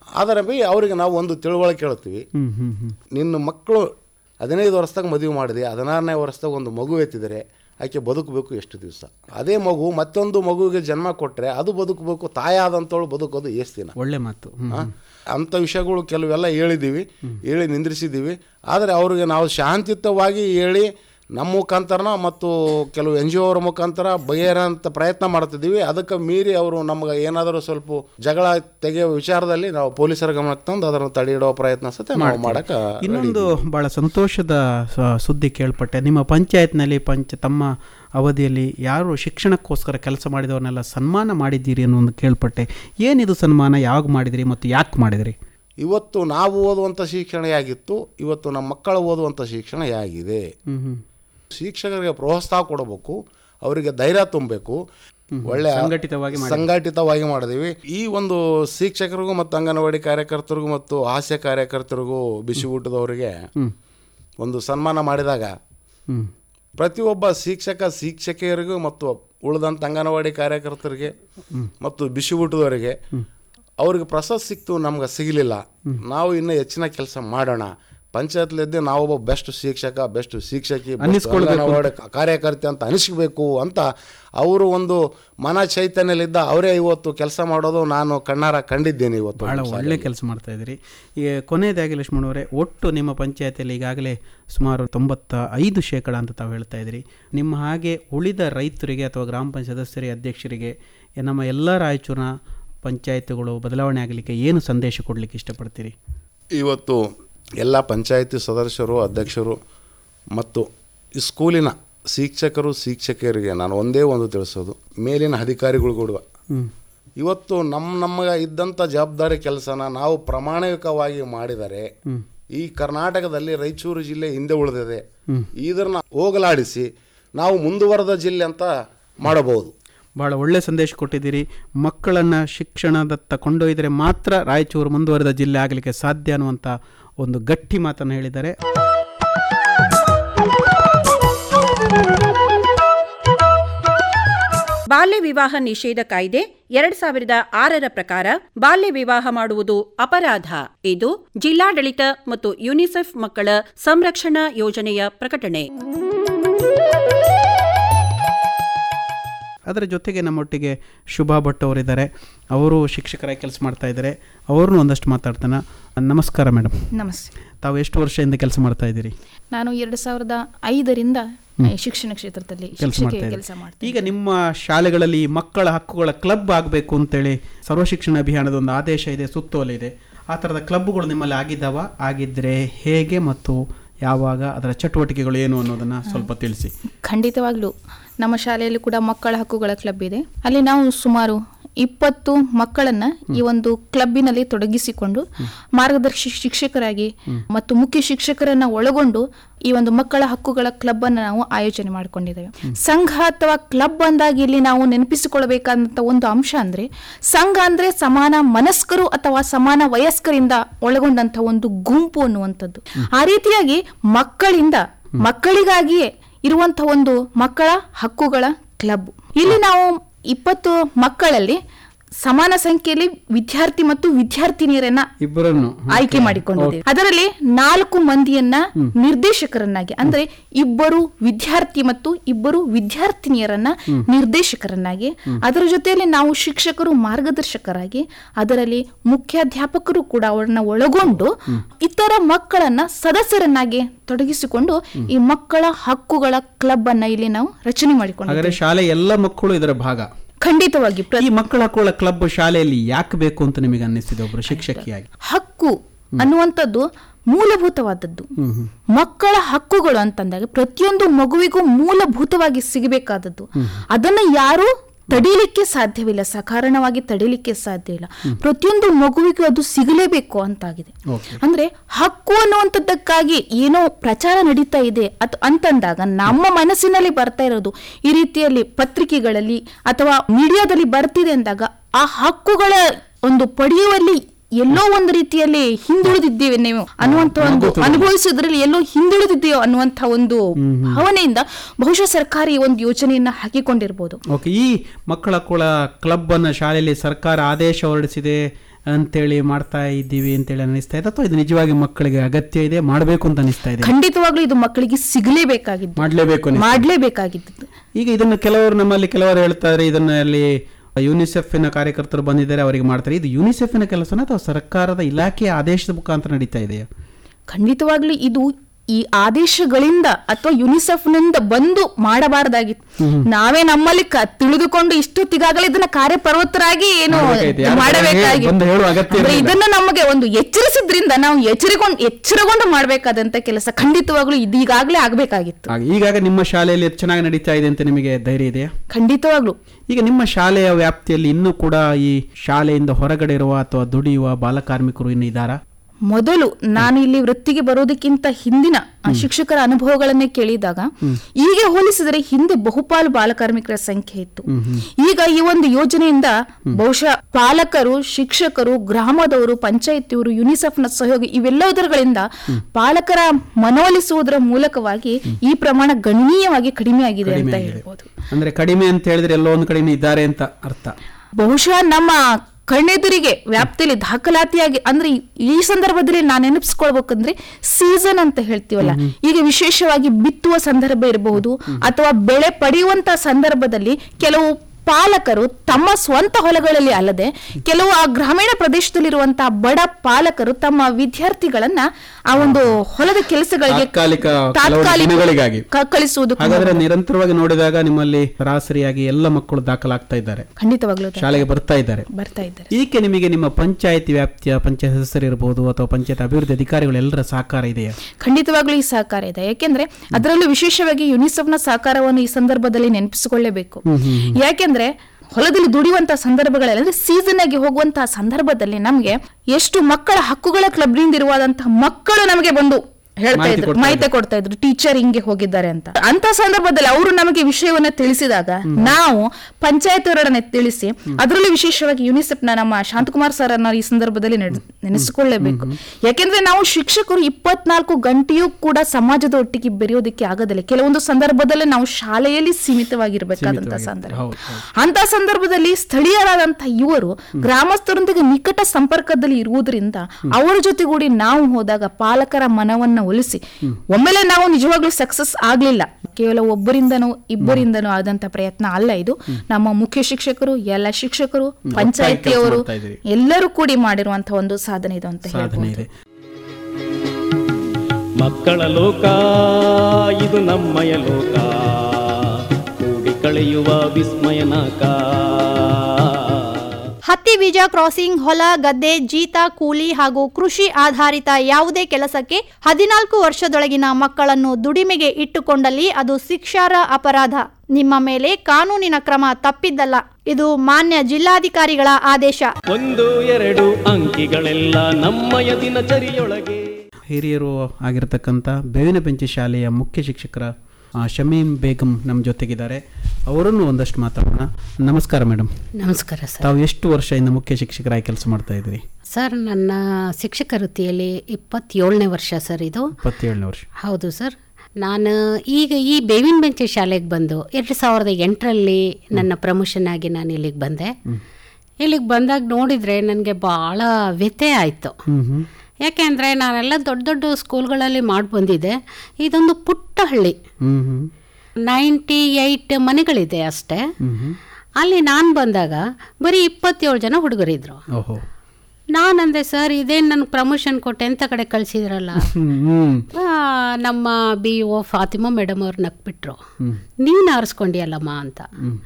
E: ಅದರ ಮೇಲೆ ಅವರಿಗೆ ನಾವು ಒಂದು ತಿಳುವಳಿಕೆ ಹೇಳ್ತೀವಿ
D: ಹ್ಮ್ ಹ್ಮ್ ಹ್ಮ್
E: ನಿನ್ನ ಮಕ್ಕಳು ಹದಿನೈದು ವರ್ಷದಾಗ ಮದುವೆ ಮಾಡಿದೆ ಹದಿನಾರನೇ ವರ್ಷದಾಗ ಒಂದು ಮಗು ಎತ್ತಿದರೆ ಆಕೆ ಬದುಕಬೇಕು ಎಷ್ಟು ದಿವಸ ಅದೇ ಮಗು ಮತ್ತೊಂದು ಮಗುವಿಗೆ ಜನ್ಮ ಕೊಟ್ಟರೆ ಅದು ಬದುಕಬೇಕು ತಾಯಾದಂಥವಳು ಬದುಕೋದು ಎಷ್ಟು ದಿನ
D: ಒಳ್ಳೆ ಮಾತು ಹ್ಮ್
E: ಆ? ಅಂಥ ವಿಷಯಗಳು ಕೆಲವೆಲ್ಲ ಹೇಳಿದ್ದೀವಿ ಹೇಳಿ ನಿಂದ್ರಿಸಿದ್ದೀವಿ ಆದರೆ ಅವ್ರಿಗೆ ನಾವು ಶಾಂತಿಯುತವಾಗಿ ಹೇಳಿ ನಮ್ಮ ಮುಖಾಂತರನ ಮತ್ತು ಕೆಲವು ಎನ್ ಜಿ ಅವರ ಮುಖಾಂತರ ಬಗೆಹರಂತ ಪ್ರಯತ್ನ ಮಾಡ್ತಿದ್ದೀವಿ ಅದಕ್ಕೆ ಮೀರಿ ಅವರು ನಮ್ಗೆ ಏನಾದರೂ ಸ್ವಲ್ಪ ಜಗಳ ತೆಗೆಯೋ ವಿಚಾರದಲ್ಲಿ ನಾವು ಪೊಲೀಸರ ಗಮನಕ್ಕೆ ತಂದು ಅದನ್ನು ತಡೆ ಇಡೋ ಪ್ರಯತ್ನ ಸತೆ ನಾವು ಮಾಡಕ್ಕೆ
D: ಇನ್ನೊಂದು ಬಹಳ ಸಂತೋಷದ ಸ- ಸುದ್ದಿ ಕೇಳ್ಪಟ್ಟೆ ನಿಮ್ಮ ಪಂಚಾಯತ್ನಲ್ಲಿ ಪಂಚ ತಮ್ಮ ಅವಧಿಯಲ್ಲಿ ಯಾರು ಶಿಕ್ಷಣಕ್ಕೋಸ್ಕರ ಕೆಲಸ ಮಾಡಿದವ್ರನ್ನೆಲ್ಲ ಸನ್ಮಾನ ಮಾಡಿದ್ದೀರಿ ಅನ್ನೋ ಒಂದು ಕೇಳ್ಪಟ್ಟೆ ಏನಿದು ಸನ್ಮಾನ ಯಾವಾಗ ಮಾಡಿದಿರಿ ಮತ್ತು ಯಾಕೆ ಮಾಡಿದಿರಿ
E: ಇವತ್ತು ನಾವು ಓದುವಂಥ ಶಿಕ್ಷಣ ಹೇಗಿತ್ತು ಇವತ್ತು ನಮ್ಮ ಮಕ್ಕಳು ಓದುವಂಥ ಶಿಕ್ಷಣ ಹೇಗಿದೆ
D: ಹ್ಮ್ ಹ್ಮ್
E: ಶಿಕ್ಷಕರಿಗೆ ಪ್ರೋತ್ಸಾಹ ಕೊಡಬೇಕು ಅವರಿಗೆ ಧೈರ್ಯ ತುಂಬಬೇಕು ಒಳ್ಳೆ
D: ಸಂಘಟಿತವಾಗಿ
E: ಸಂಘಟಿತವಾಗಿ ಮಾಡಿದೀವಿ ಈ ಒಂದು ಶಿಕ್ಷಕರಿಗೂ ಮತ್ತು ಅಂಗನವಾಡಿ ಕಾರ್ಯಕರ್ತರಿಗೂ ಮತ್ತು ಹಾಸ್ಯ ಕಾರ್ಯಕರ್ತರಿಗೂ ಬಿಸಿ ಊಟದವರಿಗೆ
D: ಹ್ಮ್
E: ಒಂದು ಸನ್ಮಾನ ಮಾಡಿದಾಗ
D: ಹ್ಮ್
E: ಪ್ರತಿಯೊಬ್ಬ ಶಿಕ್ಷಕ ಶಿಕ್ಷಕಿಯರಿಗೂ ಮತ್ತು ಉಳಿದಂಥ ಅಂಗನವಾಡಿ ಕಾರ್ಯಕರ್ತರಿಗೆ ಮತ್ತು ಬಿಸಿ ಊಟದವರಿಗೆ ಅವ್ರಿಗೆ ಪ್ರಶಸ್ತಿ ಸಿಕ್ತು ನಮ್ಗೆ ಸಿಗಲಿಲ್ಲ ನಾವು ಇನ್ನೂ ಹೆಚ್ಚಿನ ಕೆಲಸ ಮಾಡೋಣ ಪಂಚಾಯತ್ಲಿದ್ದೆ ನಾವೊಬ್ಬ ಬೆಸ್ಟ್ ಶಿಕ್ಷಕ ಬೆಸ್ಟ್ ಶಿಕ್ಷಕಿ best
D: ಅನ್ನಿಸ್ಕೊಳ್ಬೇಕು
E: ಅಂಗನವಾಡಿ ಕಾರ್ಯಕರ್ತೆ ಅಂತ ಅನಿಸ್ಬೇಕು ಅಂತ ಅವರು ಒಂದು ಮನ ಚೈತನ್ಯಲಿದ್ದ ಅವರೇ ಇವತ್ತು ಕೆಲಸ ಮಾಡೋದು ನಾನು ಕಣ್ಣಾರ ಕಂಡಿದ್ದೇನೆ ಇವತ್ತು
D: ಬಹಳ ಒಳ್ಳೆ ಕೆಲಸ ಮಾಡ್ತಾ ಇದ್ದೀರಿ ಈಗ ಕೊನೆಯದಾಗಿ ಲಕ್ಷ್ಮಣವರೇ ಒಟ್ಟು ನಿಮ್ಮ ಪಂಚಾಯತಿಯಲ್ಲಿ ಈಗಾಗಲೇ ಸುಮಾರು ತೊಂಬತ್ತ ಐದು ಶೇಕಡ ಅಂತ ತಾವು ಹೇಳ್ತಾ ಇದ್ದೀರಿ ನಿಮ್ಮ ಹಾಗೆ ಉಳಿದ ರೈತರಿಗೆ ಅಥವಾ ಗ್ರಾಮ ಪಂಚಾಯತ್ ಸದಸ್ಯರಿಗೆ ಅಧ್ಯಕ್ಷರಿಗೆ ನಮ್ಮ ಎಲ್ಲ ರಾಯಚೂರಿನ ಪಂಚಾಯತ್ಗಳು ಬದಲಾವಣೆ ಆಗಲಿಕ್ಕೆ ಏನು ಸಂದೇಶ ಕೊಡಲಿಕ್ಕೆ ಇಷ್ಟಪಡ್ತೀರಿ
E: ಇವತ್ತು ಎಲ್ಲ ಪಂಚಾಯತಿ ಸದಸ್ಯರು ಅಧ್ಯಕ್ಷರು ಮತ್ತು ಈ ಸ್ಕೂಲಿನ ಶಿಕ್ಷಕರು ಶಿಕ್ಷಕಿಯರಿಗೆ ನಾನು ಒಂದೇ ಒಂದು ತಿಳಿಸೋದು ಮೇಲಿನ ಅಧಿಕಾರಿಗಳು ಕೂಡ ಇವತ್ತು ನಮ್ಮ ನಮಗೆ ಇದ್ದಂಥ ಜವಾಬ್ದಾರಿ ಕೆಲಸನ ನಾವು ಪ್ರಾಮಾಣಿಕವಾಗಿ ಮಾಡಿದರೆ ಈ ಕರ್ನಾಟಕದಲ್ಲಿ ರಾಯಚೂರು ಜಿಲ್ಲೆ ಹಿಂದೆ ಉಳಿದಿದೆ ಇದನ್ನ ಹೋಗಲಾಡಿಸಿ ನಾವು ಮುಂದುವರೆದ ಜಿಲ್ಲೆ ಅಂತ ಮಾಡಬಹುದು
D: ಭಾಳ ಒಳ್ಳೆ ಸಂದೇಶ ಕೊಟ್ಟಿದ್ದೀರಿ ಮಕ್ಕಳನ್ನು ಶಿಕ್ಷಣದತ್ತ ಕೊಂಡೊಯ್ದರೆ ಮಾತ್ರ ರಾಯಚೂರು ಮುಂದುವರೆದ ಜಿಲ್ಲೆ ಆಗಲಿಕ್ಕೆ ಸಾಧ್ಯ ಅನ್ನುವಂಥ ಒಂದು ಗಟ್ಟಿ ಮಾತನ್ನು ಹೇಳಿದ್ದಾರೆ
C: ಬಾಲ್ಯ ವಿವಾಹ ನಿಷೇಧ ಕಾಯ್ದೆ ಎರಡ್ ಸಾವಿರದ ಆರರ ಪ್ರಕಾರ ಬಾಲ್ಯ ವಿವಾಹ ಮಾಡುವುದು ಅಪರಾಧ ಇದು ಜಿಲ್ಲಾಡಳಿತ ಮತ್ತು ಯುನಿಸೆಫ್ ಮಕ್ಕಳ ಸಂರಕ್ಷಣಾ ಯೋಜನೆಯ ಪ್ರಕಟಣೆ
D: ಅದರ ಜೊತೆಗೆ ನಮ್ಮೊಟ್ಟಿಗೆ ಶುಭಾ ಭಟ್ ಅವರಿದ್ದಾರೆ ಅವರು ಶಿಕ್ಷಕರಾಗಿ ಕೆಲಸ ಮಾಡ್ತಾ ಇದ್ದಾರೆ ಅವ್ರನ್ನೂ ಒಂದಷ್ಟು ಮಾತಾಡ್ತಾನೆ ನಮಸ್ಕಾರ ಮೇಡಮ್
F: ನಮಸ್ತೆ
D: ತಾವು ಎಷ್ಟು ವರ್ಷದಿಂದ ಕೆಲಸ ಮಾಡ್ತಾ ಇದ್ದೀರಿ
F: ನಾನು ಎರಡು ಸಾವಿರದ ಐದರಿಂದ ಶಿಕ್ಷಣ ಕ್ಷೇತ್ರದಲ್ಲಿ
D: ಕೆಲಸ
F: ಶಿಕ್ಷಕಿ
D: ಮಾಡ್ತಾ
F: ಕೆಲಸ
D: ಇದ್ದೀರಿ
F: ಮಾಡ್ತೀನಿ
D: ಈಗ ನಿಮ್ಮ ಶಾಲೆಗಳಲ್ಲಿ ಮಕ್ಕಳ ಹಕ್ಕುಗಳ ಕ್ಲಬ್ ಆಗಬೇಕು ಅಂತೇಳಿ ಸರ್ವ ಶಿಕ್ಷಣ ಅಭಿಯಾನದ ಒಂದು ಆದೇಶ ಇದೆ ಸುತ್ತೋಲೆ ಇದೆ ಆ ಥರದ ಕ್ಲಬ್ಗಳು ನಿಮ್ಮಲ್ಲಿ ಆಗಿದ್ದಾವ ಆಗಿದ್ದರೆ ಹೇಗೆ ಮತ್ತು ಯಾವಾಗ ಅದರ ಚಟುವಟಿಕೆಗಳು ಏನು ಅನ್ನೋದನ್ನು ಸ್ವಲ್ಪ ತಿಳಿಸಿ
F: ಖಂಡಿತವಾಗ್ಲೂ ನಮ್ಮ ಶಾಲೆಯಲ್ಲಿ ಕೂಡ ಮಕ್ಕಳ ಹಕ್ಕುಗಳ ಕ್ಲಬ್ ಇದೆ ಅಲ್ಲಿ ನಾವು ಸುಮಾರು ಇಪ್ಪತ್ತು ಮಕ್ಕಳನ್ನ ಈ ಒಂದು ಕ್ಲಬ್ಬಿನಲ್ಲಿ ತೊಡಗಿಸಿಕೊಂಡು ಮಾರ್ಗದರ್ಶಿ ಶಿಕ್ಷಕರಾಗಿ ಮತ್ತು ಮುಖ್ಯ ಶಿಕ್ಷಕರನ್ನ ಒಳಗೊಂಡು ಈ ಒಂದು ಮಕ್ಕಳ ಹಕ್ಕುಗಳ ಕ್ಲಬ್ ಅನ್ನು ನಾವು ಆಯೋಜನೆ ಮಾಡಿಕೊಂಡಿದ್ದೇವೆ ಸಂಘ ಅಥವಾ ಕ್ಲಬ್ ಅಂದಾಗ ಇಲ್ಲಿ ನಾವು ನೆನಪಿಸಿಕೊಳ್ಳಬೇಕಾದಂತ ಒಂದು ಅಂಶ ಅಂದ್ರೆ ಸಂಘ ಅಂದ್ರೆ ಸಮಾನ ಮನಸ್ಕರು ಅಥವಾ ಸಮಾನ ವಯಸ್ಕರಿಂದ ಒಳಗೊಂಡಂತ ಒಂದು ಗುಂಪು ಅನ್ನುವಂಥದ್ದು ಆ ರೀತಿಯಾಗಿ ಮಕ್ಕಳಿಂದ ಮಕ್ಕಳಿಗಾಗಿಯೇ ಇರುವಂತಹ ಒಂದು ಮಕ್ಕಳ ಹಕ್ಕುಗಳ ಕ್ಲಬ್ ಇಲ್ಲಿ ನಾವು ಇಪ್ಪತ್ತು ಮಕ್ಕಳಲ್ಲಿ ಸಮಾನ ಸಂಖ್ಯೆಯಲ್ಲಿ ವಿದ್ಯಾರ್ಥಿ ಮತ್ತು ವಿದ್ಯಾರ್ಥಿನಿಯರನ್ನ
D: ಇಬ್ಬರನ್ನು
F: ಆಯ್ಕೆ ಮಾಡಿಕೊಂಡಿದ್ದೇವೆ ಅದರಲ್ಲಿ ನಾಲ್ಕು ಮಂದಿಯನ್ನ ನಿರ್ದೇಶಕರನ್ನಾಗಿ ಅಂದ್ರೆ ಇಬ್ಬರು ವಿದ್ಯಾರ್ಥಿ ಮತ್ತು ಇಬ್ಬರು ವಿದ್ಯಾರ್ಥಿನಿಯರನ್ನ ನಿರ್ದೇಶಕರನ್ನಾಗಿ ಅದರ ಜೊತೆಯಲ್ಲಿ ನಾವು ಶಿಕ್ಷಕರು ಮಾರ್ಗದರ್ಶಕರಾಗಿ ಅದರಲ್ಲಿ ಮುಖ್ಯಾಧ್ಯಾಪಕರು ಕೂಡ ಅವರನ್ನ ಒಳಗೊಂಡು ಇತರ ಮಕ್ಕಳನ್ನ ಸದಸ್ಯರನ್ನಾಗಿ ತೊಡಗಿಸಿಕೊಂಡು ಈ ಮಕ್ಕಳ ಹಕ್ಕುಗಳ ಕ್ಲಬ್ ಅನ್ನ ಇಲ್ಲಿ ನಾವು ರಚನೆ ಮಾಡಿಕೊಂಡಿದ್ದೇವೆ
D: ಹಾಗಾದರೆ ಶಾಲೆ ಎಲ್ಲ ಮಕ್ಕಳು ಇದರ ಭಾಗ
F: ಖಂಡಿತವಾಗಿ ಪ್ರ-
D: ಈ ಮಕ್ಕಳ ಹಕ್ಕುಗಳ ಕ್ಲಬ್ ಶಾಲೆಯಲ್ಲಿ ಯಾಕೆ ಬೇಕು ಅಂತ ನಿಮಗೆ ಅನ್ನಿಸ್ತಿದೆ ಒಬ್ಬರು ಶಿಕ್ಷಕಿಯಾಗಿ
F: ಹಕ್ಕು ಅನ್ನುವಂಥದ್ದು ಮೂಲಭೂತವಾದದ್ದು ಮಕ್ಕಳ ಹಕ್ಕುಗಳು ಅಂತಂದಾಗ ಪ್ರತಿಯೊಂದು ಮಗುವಿಗೂ ಮೂಲಭೂತವಾಗಿ ಸಿಗಬೇಕಾದದ್ದು ಅದನ್ನ ಯಾರು ತಡೀಲಿಕ್ಕೆ ಸಾಧ್ಯವಿಲ್ಲ ಸಕಾರಣವಾಗಿ ತಡೀಲಿಕ್ಕೆ ಸಾಧ್ಯ ಇಲ್ಲ ಪ್ರತಿಯೊಂದು ಮಗುವಿಗೂ ಅದು ಸಿಗಲೇಬೇಕು ಅಂತಾಗಿದೆ ಅಂದ್ರೆ ಹಕ್ಕು ಅನ್ನುವಂಥದ್ದಕ್ಕಾಗಿ ಏನೋ ಪ್ರಚಾರ ನಡೀತಾ ಇದೆ ಅತ್ ಅಂತಂದಾಗ ನಮ್ಮ ಮನಸ್ಸಿನಲ್ಲಿ ಬರ್ತಾ ಇರೋದು ಈ ರೀತಿಯಲ್ಲಿ ಪತ್ರಿಕೆಗಳಲ್ಲಿ ಅಥವಾ ಮೀಡಿಯಾದಲ್ಲಿ ಬರ್ತಿದೆ ಅಂದಾಗ ಆ ಹಕ್ಕುಗಳ ಒಂದು ಪಡೆಯುವಲ್ಲಿ ಎಲ್ಲೋ ಒಂದು ರೀತಿಯಲ್ಲಿ ಹಿಂದುಳಿದಿದ್ದೇವೆ ನೀವು ಅನ್ನುವಂತ ಒಂದು ಅನುಭವಿಸೋದ್ರಲ್ಲಿ ಎಲ್ಲೋ ಹಿಂದುಳಿದಿದ್ದೇವೆ ಅನ್ನುವಂತ ಒಂದು ಭಾವನೆಯಿಂದ ಬಹುಶಃ ಸರ್ಕಾರ ಈ ಒಂದು ಯೋಜನೆಯನ್ನ ಹಾಕಿಕೊಂಡಿರ್ಬೋದು
D: ಓಕೆ ಈ ಮಕ್ಕಳ ಹಕ್ಕುಗಳ ಕ್ಲಬ್ ಅನ್ನು ಶಾಲೆಯಲ್ಲಿ ಸರ್ಕಾರ ಆದೇಶ ಹೊರಡಿಸಿದೆ ಅಂತೇಳಿ ಮಾಡ್ತಾ ಇದ್ದೀವಿ ಅಂತೇಳಿ ಅನಿಸ್ತಾ ಇದೆ ಅಥವಾ ಇದು ನಿಜವಾಗಿ ಮಕ್ಕಳಿಗೆ ಅಗತ್ಯ ಇದೆ ಮಾಡಬೇಕು ಅಂತ ಅನಿಸ್ತಾ ಇದೆ
F: ಖಂಡಿತವಾಗ್ಲೂ ಇದು ಮಕ್ಕಳಿಗೆ ಸಿಗಲೇಬೇಕಾಗಿದ್ದು
D: ಮಾಡಲೇಬೇಕು ಅನಿಸ್ತಾ ಇದೆ.
F: ಮಾಡ್ಲೇಬೇಕಾಗಿದ್ದು
D: ಈಗ ಇದನ್ನು ಕೆಲವರು ನಮ್ಮಲ್ಲಿ ಕೆಲವರು ಹೇಳ್ತಾರೆ ಇದನ್ನ ಅಲ್ಲಿ ಯುನಿಸೆಫಿನ ಕಾರ್ಯಕರ್ತರು ಬಂದಿದ್ದಾರೆ ಅವರಿಗೆ ಮಾಡ್ತಾರೆ ಇದು ಯುನಿಸೆಫಿನ ಕೆಲಸನ ಅಥವಾ ಸರ್ಕಾರದ ಇಲಾಖೆಯ ಆದೇಶದ ಮುಖಾಂತರ ನಡೀತಾ ಇದೆಯಾ
F: ಖಂಡಿತವಾಗ್ಲೂ ಇದು ಈ ಆದೇಶಗಳಿಂದ ಅಥವಾ ಯುನಿಸೆಫ್ನಿಂದ ಬಂದು ಮಾಡಬಾರದಾಗಿತ್ತು ನಾವೇ ನಮ್ಮಲ್ಲಿ ಕ- ತಿಳಿದುಕೊಂಡು ಇಷ್ಟೊತ್ತಿಗಾಗಲೇ ಇದನ್ನ ಕಾರ್ಯಪರ್ವತರಾಗಿ ಏನು
D: ಮಾಡ್ಬೇಕಾಗಿತ್ತು. ಯಾರು
F: ಮಾಡಬೇಕಾಗಿ
D: ಬಂದು ಹೇಳುವ ಅಗತ್ಯ
F: ಅಂದ್ರೆ
D: ಇರ್ಲಿಲ್ಲ.
F: ಇದನ್ನ ನಮಗೆ ಒಂದು ಎಚ್ಚರಿಸಿದ್ರಿಂದ ನಾವು ಎಚ್ಚರಿಕೊಂಡು ಎಚ್ಚರಗೊಂಡು ಮಾಡಬೇಕಾದಂತ ಕೆಲಸ ಖಂಡಿತವಾಗ್ಲೂ ಇದೀಗಾಗಲೇ ಆಗ್ಬೇಕಾಗಿತ್ತು
D: ಹಾಗೆ ಈಗಾಗ ನಿಮ್ಮ ಶಾಲೆಯಲ್ಲಿ ಅದು ಚೆನ್ನಾಗಿ ನಡೀತಾ ಇದೆ ಅಂತ ನಿಮಗೆ ಧೈರ್ಯ ಇದೆಯಾ
F: ಖಂಡಿತವಾಗ್ಲು
D: ಈಗ ನಿಮ್ಮ ಶಾಲೆಯ ವ್ಯಾಪ್ತಿಯಲ್ಲಿ ಇನ್ನೂ ಕೂಡ ಈ ಶಾಲೆಯಿಂದ ಹೊರಗಡೆ ಇರುವ ಅಥವಾ ದುಡಿಯುವ ಬಾಲಕಾರ್ಮಿಕರು ಇನ್ನು ಇದ್ದಾರಾ
F: ಮೊದಲು ನಾನು ಇಲ್ಲಿ ವೃತ್ತಿಗೆ ಬರೋದಕ್ಕಿಂತ ಹಿಂದಿನ ಆ ಶಿಕ್ಷಕರ ಅನುಭವಗಳನ್ನೇ ಕೇಳಿದಾಗ ಈಗ ಹೋಲಿಸಿದರೆ ಹಿಂದೆ ಬಹುಪಾಲು ಬಾಲಕಾರ್ಮಿಕರ ಸಂಖ್ಯೆ ಇತ್ತು ಈಗ ಈ ಒಂದು ಯೋಜನೆಯಿಂದ ಬಹುಶಃ ಪಾಲಕರು ಶಿಕ್ಷಕರು ಗ್ರಾಮದವರು ಪಂಚಾಯತಿಯವರು ಯುನಿಸೆಫ್ನ ಸಹಯೋಗ ಇವೆಲ್ಲದರಗಳಿಂದ ಪಾಲಕರ ಮನವೊಲಿಸುವುದರ ಮೂಲಕವಾಗಿ ಈ ಪ್ರಮಾಣ ಗಣನೀಯವಾಗಿ ಕಡಿಮೆ ಆಗಿದೆ ಅಂತ ಹೇಳ್ಬೋದು
D: ಅಂದ್ರೆ ಕಡಿಮೆ ಅಂತ ಹೇಳಿದ್ರೆ ಎಲ್ಲೋ ಒಂದು ಕಡೆ ಇನ್ನು ಇದ್ದಾರೆ ಅಂತ ಅರ್ಥ
F: ಬಹುಶಃ ನಮ್ಮ ಕಣ್ಣೆದುರಿಗೆ ವ್ಯಾಪ್ತಿಯಲ್ಲಿ ದಾಖಲಾತಿಯಾಗಿ ಅಂದ್ರೆ ಈ- ಈ ಸಂದರ್ಭದಲ್ಲಿ ನಾನು ನೆನಪಿಸ್ಕೊಳ್ಬೇಕಂದ್ರೆ ಸೀಸನ್ ಅಂತ ಹೇಳ್ತೀವಲ್ಲ ಈಗ ವಿಶೇಷವಾಗಿ ಬಿತ್ತುವ ಸಂದರ್ಭ ಇರಬಹುದು ಅಥವಾ ಬೆಳೆ ಪಡೆಯುವಂತ ಸಂದರ್ಭದಲ್ಲಿ ಕೆಲವು ಪಾಲಕರು ತಮ್ಮ ಸ್ವಂತ ಹೊಲಗಳಲ್ಲಿ ಅಲ್ಲದೆ ಕೆಲವು ಆ ಗ್ರಾಮೀಣ ಪ್ರದೇಶದಲ್ಲಿರುವಂತಹ ಬಡ ಪಾಲಕರು ತಮ್ಮ ವಿದ್ಯಾರ್ಥಿಗಳನ್ನ ಆ ಒಂದು ಹೊಲದ ಕೆಲಸಗಳಿಗೆ
D: ತಾತ್ಕಾಲಿಕ ಕೆಲವು ದಿನಗಳಿಗಾಗಿ.
F: ಕ- ಕಳಿಸುವುದು
D: ಹಾಗಾದ್ರೆ ನಿರಂತರವಾಗಿ ನೋಡಿದಾಗ ನಿಮ್ಮಲ್ಲಿ ಸರಾಸರಿಯಾಗಿ ಎಲ್ಲ ಮಕ್ಕಳು ದಾಖಲಾಗ್ತಾ ಇದ್ದಾರೆ
F: ಖಂಡಿತವಾಗ್ಲೂ
D: ಶಾಲೆಗೆ ಬರ್ತಾ ಇದ್ದಾರೆ
F: ಬರ್ತಾ ಇದ್ದಾರೆ
D: ಈಕೆ ನಿಮಗೆ ನಿಮ್ಮ ಪಂಚಾಯತಿ ವ್ಯಾಪ್ತಿಯ ಪಂಚಾಯತ್ ಸದಸ್ಯರು ಇರಬಹುದು ಅಥವಾ ಪಂಚಾಯತ್ ಅಭಿವೃದ್ಧಿ ಅಧಿಕಾರಿಗಳು ಎಲ್ಲರ ಸಹಕಾರ ಇದೆಯಾ
F: ಖಂಡಿತವಾಗ್ಲೂ ಈ ಸಹಕಾರ ಇದೆ ಯಾಕೆಂದ್ರೆ ಅದರಲ್ಲೂ ವಿಶೇಷವಾಗಿ ಯುನಿಸೆಫ್ನ ಸಹಕಾರವನ್ನು ಈ ಸಂದರ್ಭದಲ್ಲಿ ನೆನಪಿಸಿಕೊಳ್ಳಬೇಕು ಯಾಕೆಂದ್ರೆ ಹೊಲದಲ್ಲಿ ದುಡಿಯುವಂತಹ ಸಂದರ್ಭಗಳಲ್ಲಿ ಅಂದ್ರೆ ಸೀಸನ್ ಆಗಿ ಹೋಗುವಂತಹ ಸಂದರ್ಭದಲ್ಲಿ ನಮಗೆ ಎಷ್ಟು ಮಕ್ಕಳ ಹಕ್ಕುಗಳ ಕ್ಲಬ್ನಿಂದ ಇರುವಾದಂತಹ ಮಕ್ಕಳು ನಮಗೆ ಬಂದು ಹೇಳ್ತಾ
D: ಮಾಹಿತಿ
F: ಇದ್ರು
D: ಕೊಡ್ತಾ
F: ಮಾಹಿತಿ ಕೊಡ್ತಾ ಇದ್ರು ಟೀಚರ್ ಹಿಂಗೆ ಹೋಗಿದ್ದಾರೆ ಅಂತ ಅಂತ ಸಂದರ್ಭದಲ್ಲಿ ಅವರು ನಮಗೆ ವಿಷಯವನ್ನ ತಿಳಿಸಿದಾಗ ನಾವು ಪಂಚಾಯತಿಯವರನ್ನ ತಿಳಿಸಿ ಅದರಲ್ಲೂ ವಿಶೇಷವಾಗಿ ಯುನಿಸೆಫ್ ನ ನಮ್ಮ ಶಾಂತಕುಮಾರ್ ಸರ್ ಅನ್ನ ಈ ಸಂದರ್ಭದಲ್ಲಿ ನೆನೆ- ನೆನೆಸಿಕೊಳ್ಳೇಬೇಕು ಯಾಕೆಂದ್ರೆ ನಾವು ಶಿಕ್ಷಕರು ಇಪ್ಪತ್ನಾಲ್ಕು ಗಂಟೆಯೂ ಕೂಡ ಸಮಾಜದ ಒಟ್ಟಿಗೆ ಬೆರೆಯೋದಕ್ಕೆ ಆಗೋದಿಲ್ಲ ಕೆಲವೊಂದು ಸಂದರ್ಭದಲ್ಲಿ ನಾವು ಶಾಲೆಯಲ್ಲಿ ಸೀಮಿತವಾಗಿರ್ಬೇಕಾದಂತ ಸಂದರ್ಭ
D: ಹೌದು,
F: ಅಂತ ಸಂದರ್ಭದಲ್ಲಿ ಸ್ಥಳೀಯರಾದಂತಹ ಇವರು ಗ್ರಾಮಸ್ಥರೊಂದಿಗೆ ನಿಕಟ ಸಂಪರ್ಕದಲ್ಲಿ ಇರುವುದರಿಂದ ಅವರ ಜೊತೆಗೂಡಿ ನಾವು ಹೋದಾಗ ಪಾಲಕರ ಮನವನ್ನ ಒಲಿಸಿ ಒಮ್ಮೆಲೆ ನಾವು ನಿಜವಾಗ್ಲೂ ಸಕ್ಸಸ್ ಆಗ್ಲಿಲ್ಲ ಕೇವಲ ಒಬ್ಬರಿಂದನೋ ಇಬ್ಬರಿಂದನೋ ಆದಂತ ಪ್ರಯತ್ನ ಅಲ್ಲ ಇದು ನಮ್ಮ ಮುಖ್ಯ ಶಿಕ್ಷಕರು ಎಲ್ಲ ಶಿಕ್ಷಕರು ಪಂಚಾಯತಿಯವರು
D: ಮಾಡ್ತಾ ಇದ್ದೀರಿ.
F: ಎಲ್ಲರೂ ಕೂಡಿ ಮಾಡಿರುವಂತಹ ಒಂದು ಸಾಧನೆ ಇದು ಅಂತ
D: ಸಾಧನೆ
F: ಹೇಳ್ಬೋದು
D: ಇದೆ
G: ಮಕ್ಕಳ ಲೋಕ ಇದು ನಮ್ಮಯ ಲೋಕ ಕೂಡಿ ಕಳೆಯುವ ವಿಸ್ಮಯನಾಕ
H: ಹತ್ತಿ ಬೀಜ ಕ್ರಾಸಿಂಗ್ ಹೊಲ ಗದ್ದೆ ಜೀತ ಕೂಲಿ ಹಾಗೂ ಕೃಷಿ ಆಧಾರಿತ ಯಾವುದೇ ಕೆಲಸಕ್ಕೆ ಹದಿನಾಲ್ಕು ವರ್ಷದೊಳಗಿನ ಮಕ್ಕಳನ್ನು ದುಡಿಮೆಗೆ ಇಟ್ಟುಕೊಂಡಲ್ಲಿ ಅದು ಶಿಕ್ಷಾರ್ಹ ಅಪರಾಧ ನಿಮ್ಮ ಮೇಲೆ ಕಾನೂನಿನ ಕ್ರಮ ತಪ್ಪಿದ್ದಲ್ಲ ಇದು ಮಾನ್ಯ ಜಿಲ್ಲಾಧಿಕಾರಿಗಳ ಆದೇಶ
G: ಒಂದು ಎರಡು ಅಂಕಿಗಳೆಲ್ಲ ನಮ್ಮಯ ದಿನಚರಿಯೊಳಗೆ
D: ಹಿರಿಯರು ಆಗಿರತಕ್ಕಂಥ ಬೇವಿನ ಬೆಂಚಿ ಶಾಲೆಯ ಮುಖ್ಯ ಶಿಕ್ಷಕರ ಆ, ಶಮೀಮ್ ಬೇಗಂ ನಮ್ಮ ಜೊತೆಗಿದ್ದಾರೆ ಅವರನ್ನು ಒಂದಷ್ಟು ಮಾತಾಡೋಣ ನಮಸ್ಕಾರ ಮೇಡಮ್
I: ನಮಸ್ಕಾರ ಸರ್
D: ತಾವು ಎಷ್ಟು ವರ್ಷದಿಂದ ಮುಖ್ಯ ಶಿಕ್ಷಕರಾಗಿ ಕೆಲಸ ಮಾಡ್ತಾ ಇದ್ದೀರಿ
I: ಸರ್ ನನ್ನ ಶಿಕ್ಷಕ ವೃತ್ತಿಯಲ್ಲಿ ಇಪ್ಪತ್ತೇಳನೇ ವರ್ಷ ಸರ್ ಇದು
D: ಇಪ್ಪತ್ತೇಳನೇ ವರ್ಷ
I: ಹೌದು ಸರ್ ನಾನು ಈಗ ಈ ಬೇವಿನ ಬೆಂಚಿ ಶಾಲೆಗೆ ಬಂದು ಎರಡು ಸಾವಿರದ ಎಂಟರಲ್ಲಿ ನನ್ನ ಪ್ರಮೋಷನ್ ಆಗಿ ನಾನು ಇಲ್ಲಿಗೆ ಬಂದೆ ಇಲ್ಲಿಗೆ ಬಂದಾಗ ನೋಡಿದರೆ ನನಗೆ ಭಾಳ ವ್ಯಥೆ ಆಯಿತು
D: ಹ್ಮ್ ಹ್ಮ್
I: ಯಾಕೆಂದರೆ ನಾನೆಲ್ಲ ದೊಡ್ಡ ದೊಡ್ಡ ಸ್ಕೂಲ್ಗಳಲ್ಲಿ ಮಾಡಿ ಬಂದಿದ್ದೆ ಇದೊಂದು ಪುಟ್ಟ ಹಳ್ಳಿ
D: ಹ್ಮ್ ಹ್ಮ್
I: ನೈಂಟಿ ಏಯ್ಟ್ ಮನೆಗಳಿದೆ ಅಷ್ಟೇ
D: ಹ್ಮ್ ಹ್ಮ್
I: ಅಲ್ಲಿ ನಾನು ಬಂದಾಗ ಬರೀ ಇಪ್ಪತ್ತೇಳು ಜನ ಹುಡುಗರಿದ್ರು
D: ಓಹೋ
I: ನಾನಂದೆ ಸರ್ ಇದೇನು ನನಗೆ ಪ್ರಮೋಷನ್ ಕೊಟ್ಟು ಎಂಥ ಕಡೆ ಕಳಿಸಿದ್ರಲ್ಲ
D: ಹ್ಮ್ ಹ್ಮ್
I: ನಮ್ಮ ಬಿ ಒ ಫಾತಿಮಾ ಮೇಡಮ್ ಅವ್ರು ನಕ್ಬಿಟ್ರು ನೀನು ಆರಿಸ್ಕೊಂಡಿಯಲ್ಲಮ್ಮ ಅಂತ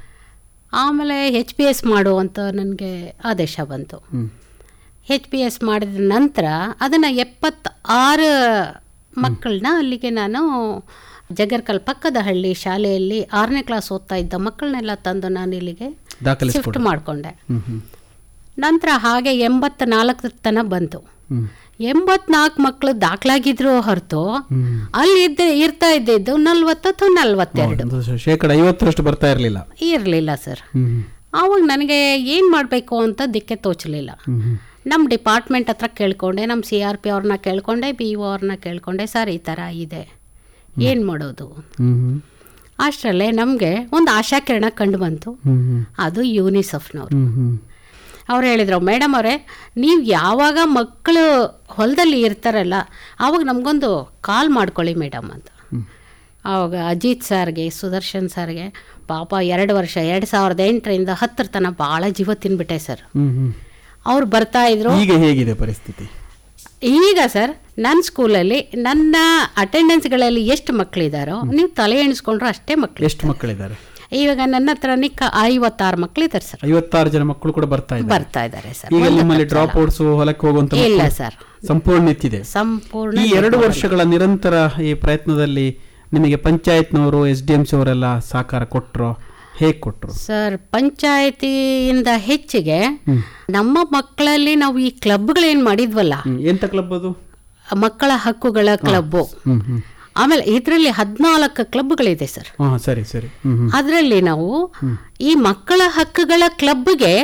I: ಆಮೇಲೆ ಹೆಚ್ ಪಿ ಎಸ್ ಮಾಡು ಅಂತ ನನಗೆ ಆದೇಶ ಬಂತು ಹೆಚ್ ಪಿ ಎಸ್ ಮಾಡಿದ ನಂತರ ಅದನ್ನು ಎಪ್ಪತ್ತಾರು ಮಕ್ಕಳನ್ನ ಅಲ್ಲಿಗೆ ನಾನು ಜಗರ್ಕಲ್ ಪಕ್ಕದ ಹಳ್ಳಿ ಶಾಲೆಯಲ್ಲಿ ಆರನೇ ಕ್ಲಾಸ್ ಓದ್ತಾ ಇದ್ದ ಮಕ್ಕಳನ್ನೆಲ್ಲ ತಂದು ನಾನು ಇಲ್ಲಿಗೆ
D: ದಾಖಲಿಸ್ಕೊಡು.
I: ಶಿಫ್ಟ್ ಮಾಡಿಕೊಂಡೆ
D: ಹ್ಮ್ ಹ್ಮ್
I: ನಂತರ ಹಾಗೆ ಎಂಬತ್ತ ನಾಲ್ಕು ತನ ಬಂತು
D: ಹ್ಮ್
I: ಎಂಬತ್ನಾಲ್ಕು ಮಕ್ಕಳು ದಾಖಲಾಗಿದ್ರು ಹೊರತು ಅಲ್ಲಿ ಇದ್ದ ಇರ್ತಾ ಇದ್ದಿದ್ದು ನಲ್ವತ್ತು ಅಥವಾ ನಲ್ವತ್ತೆರಡು
D: ಒಂದು ಶೇಕಡ ಐವತ್ತರಷ್ಟು ಬರ್ತಾ ಇರಲಿಲ್ಲ
I: ಇರಲಿಲ್ಲ ಸರ್
D: ಹ್ಮ್
I: ಆವಾಗ ನನಗೆ ಏನು ಮಾಡಬೇಕು ಅಂತ ದಿಕ್ಕೆ ತೋಚಲಿಲ್ಲ ನಮ್ಮ ಡಿಪಾರ್ಟ್ಮೆಂಟ್ ಹತ್ರ ಕೇಳ್ಕೊಂಡೆ ನಮ್ಮ ಸಿ ಆರ್ ಪಿ ಅವ್ರನ್ನ ಕೇಳ್ಕೊಂಡೆ ಬಿ ಒ ಅವ್ರನ್ನ ಕೇಳ್ಕೊಂಡೆ ಸರ್ ಈ ಥರ ಇದೆ ಏನು ಮಾಡೋದು
D: ಹ್ಮ್ ಹ್ಮ್
I: ಅಷ್ಟರಲ್ಲೇ ನಮಗೆ ಒಂದು ಆಶಾಕಿರಣ ಕಂಡು ಬಂತು
D: ಹ್ಮ್ ಹ್ಮ್
I: ಅದು ಯೂನಿಸೆಫ್ನವ್ರು
D: ಹ್ಮ್ ಹ್ಮ್
I: ಅವ್ರು ಹೇಳಿದ್ರು ಮೇಡಮ್ ಅವರೇ ನೀವು ಯಾವಾಗ ಮಕ್ಕಳು ಹೊಲದಲ್ಲಿ ಇರ್ತಾರಲ್ಲ ಆವಾಗ ನಮಗೊಂದು ಕಾಲ್ ಮಾಡ್ಕೊಳ್ಳಿ ಮೇಡಮ್ ಅಂತ ಆವಾಗ ಅಜಿತ್ ಸರ್ಗೆ ಸುದರ್ಶನ್ ಸರ್ಗೆ ಪಾಪ ಎರಡು ವರ್ಷ ಎರಡು ಸಾವಿರದ ಎಂಟರಿಂದ ಹತ್ತರ ತನಕ ಭಾಳ ಜೀವ ತಿನ್ಬಿಟ್ಟೆ ಸರ್
D: ಹ್ಮ್ ಹ್ಮ್
I: ಅವ್ರು ಬರ್ತಾ ಇದ್ರು
D: ಈಗ ಹೇಗಿದೆ ಪರಿಸ್ಥಿತಿ
I: ಈಗ ಸರ್ ನನ್ನ ಸ್ಕೂಲಲ್ಲಿ ನನ್ನ ಅಟೆಂಡೆನ್ಸ್ಗಳಲ್ಲಿ ಎಷ್ಟು ಮಕ್ಕಳಿದಾರೋ ನೀವು ತಲೆ ಎಣಿಸ್ಕೊಂಡ್ರು ಅಷ್ಟೇ ಮಕ್ಕಳು
D: ಎಷ್ಟು ಮಕ್ಕಳಿದ್ದಾರೆ
I: ಇವಾಗ ನನ್ನ ಹತ್ರ ನಿಕ್ಕ ಐವತ್ತಾರು ಮಕ್ಕಳಿದ್ದಾರೆ ಸರ್
D: ಐವತ್ತಾರು ಜನ ಮಕ್ಕಳು ಕೂಡ ಬರ್ತಾ ಇದ್ದಾರೆ
I: ಬರ್ತಾ ಇದ್ದಾರೆ ಸರ್
D: ಈಗ
I: ಒಂದು
D: ನಿಮ್ಮಲ್ಲಿ
I: ಕಚ್ಚಲ.
D: ಡ್ರಾಪ್ ಔಟ್ಸ್ ಹೊಲಕ್ಕೆ ಹೋಗುವಂತ
I: ಇಲ್ಲ
D: ಮಕ್ಕಳು
I: ಸರ್
D: ಸಂಪೂರ್ಣ ನಿಂತಿದೆ
I: ಸಂಪೂರ್ಣ
D: ಈ ಎರಡು ವರ್ಷಗಳ ನಿರಂತರ ಈ ಪ್ರಯತ್ನದಲ್ಲಿ ನಿಮಗೆ ಪಂಚಾಯತ್ನವರು ಎಸ್ ಡಿ ಎಂ ಸಿ ಅವರೆಲ್ಲ ಸಹಕಾರ ಕೊಟ್ರು ಹೇಗೆ ಕೊಟ್ರು
I: ಸರ್ ಪಂಚಾಯತಿಯಿಂದ ಹೆಚ್ಚಿಗೆ ನಮ್ಮ ಮಕ್ಕಳಲ್ಲಿ ನಾವು ಈ ಕ್ಲಬ್ಗಳೇನು ಮಾಡಿದ್ವಲ್ಲ
D: ಹ್ಮ್. ಎಂತ ಕ್ಲಬ್ ಅದು
I: ಮಕ್ಕಳ ಹಕ್ಕುಗಳ ಕ್ಲಬ್ಬು
D: ಹ್ಮ್ ಹ್ಮ್
I: ಆಮೇಲೆ ಇದರಲ್ಲಿ ಹದಿನಾಲ್ಕು ಕ್ಲಬ್ಗಳಿದೆ ಸರ್
D: ಹಾ ಸರಿ ಸರಿ ಹ್ಮ್ ಹ್ಮ್
I: ಅದರಲ್ಲಿ ನಾವು ಈ ಮಕ್ಕಳ ಹಕ್ಕುಗಳ ಕ್ಲಬ್ಗೆ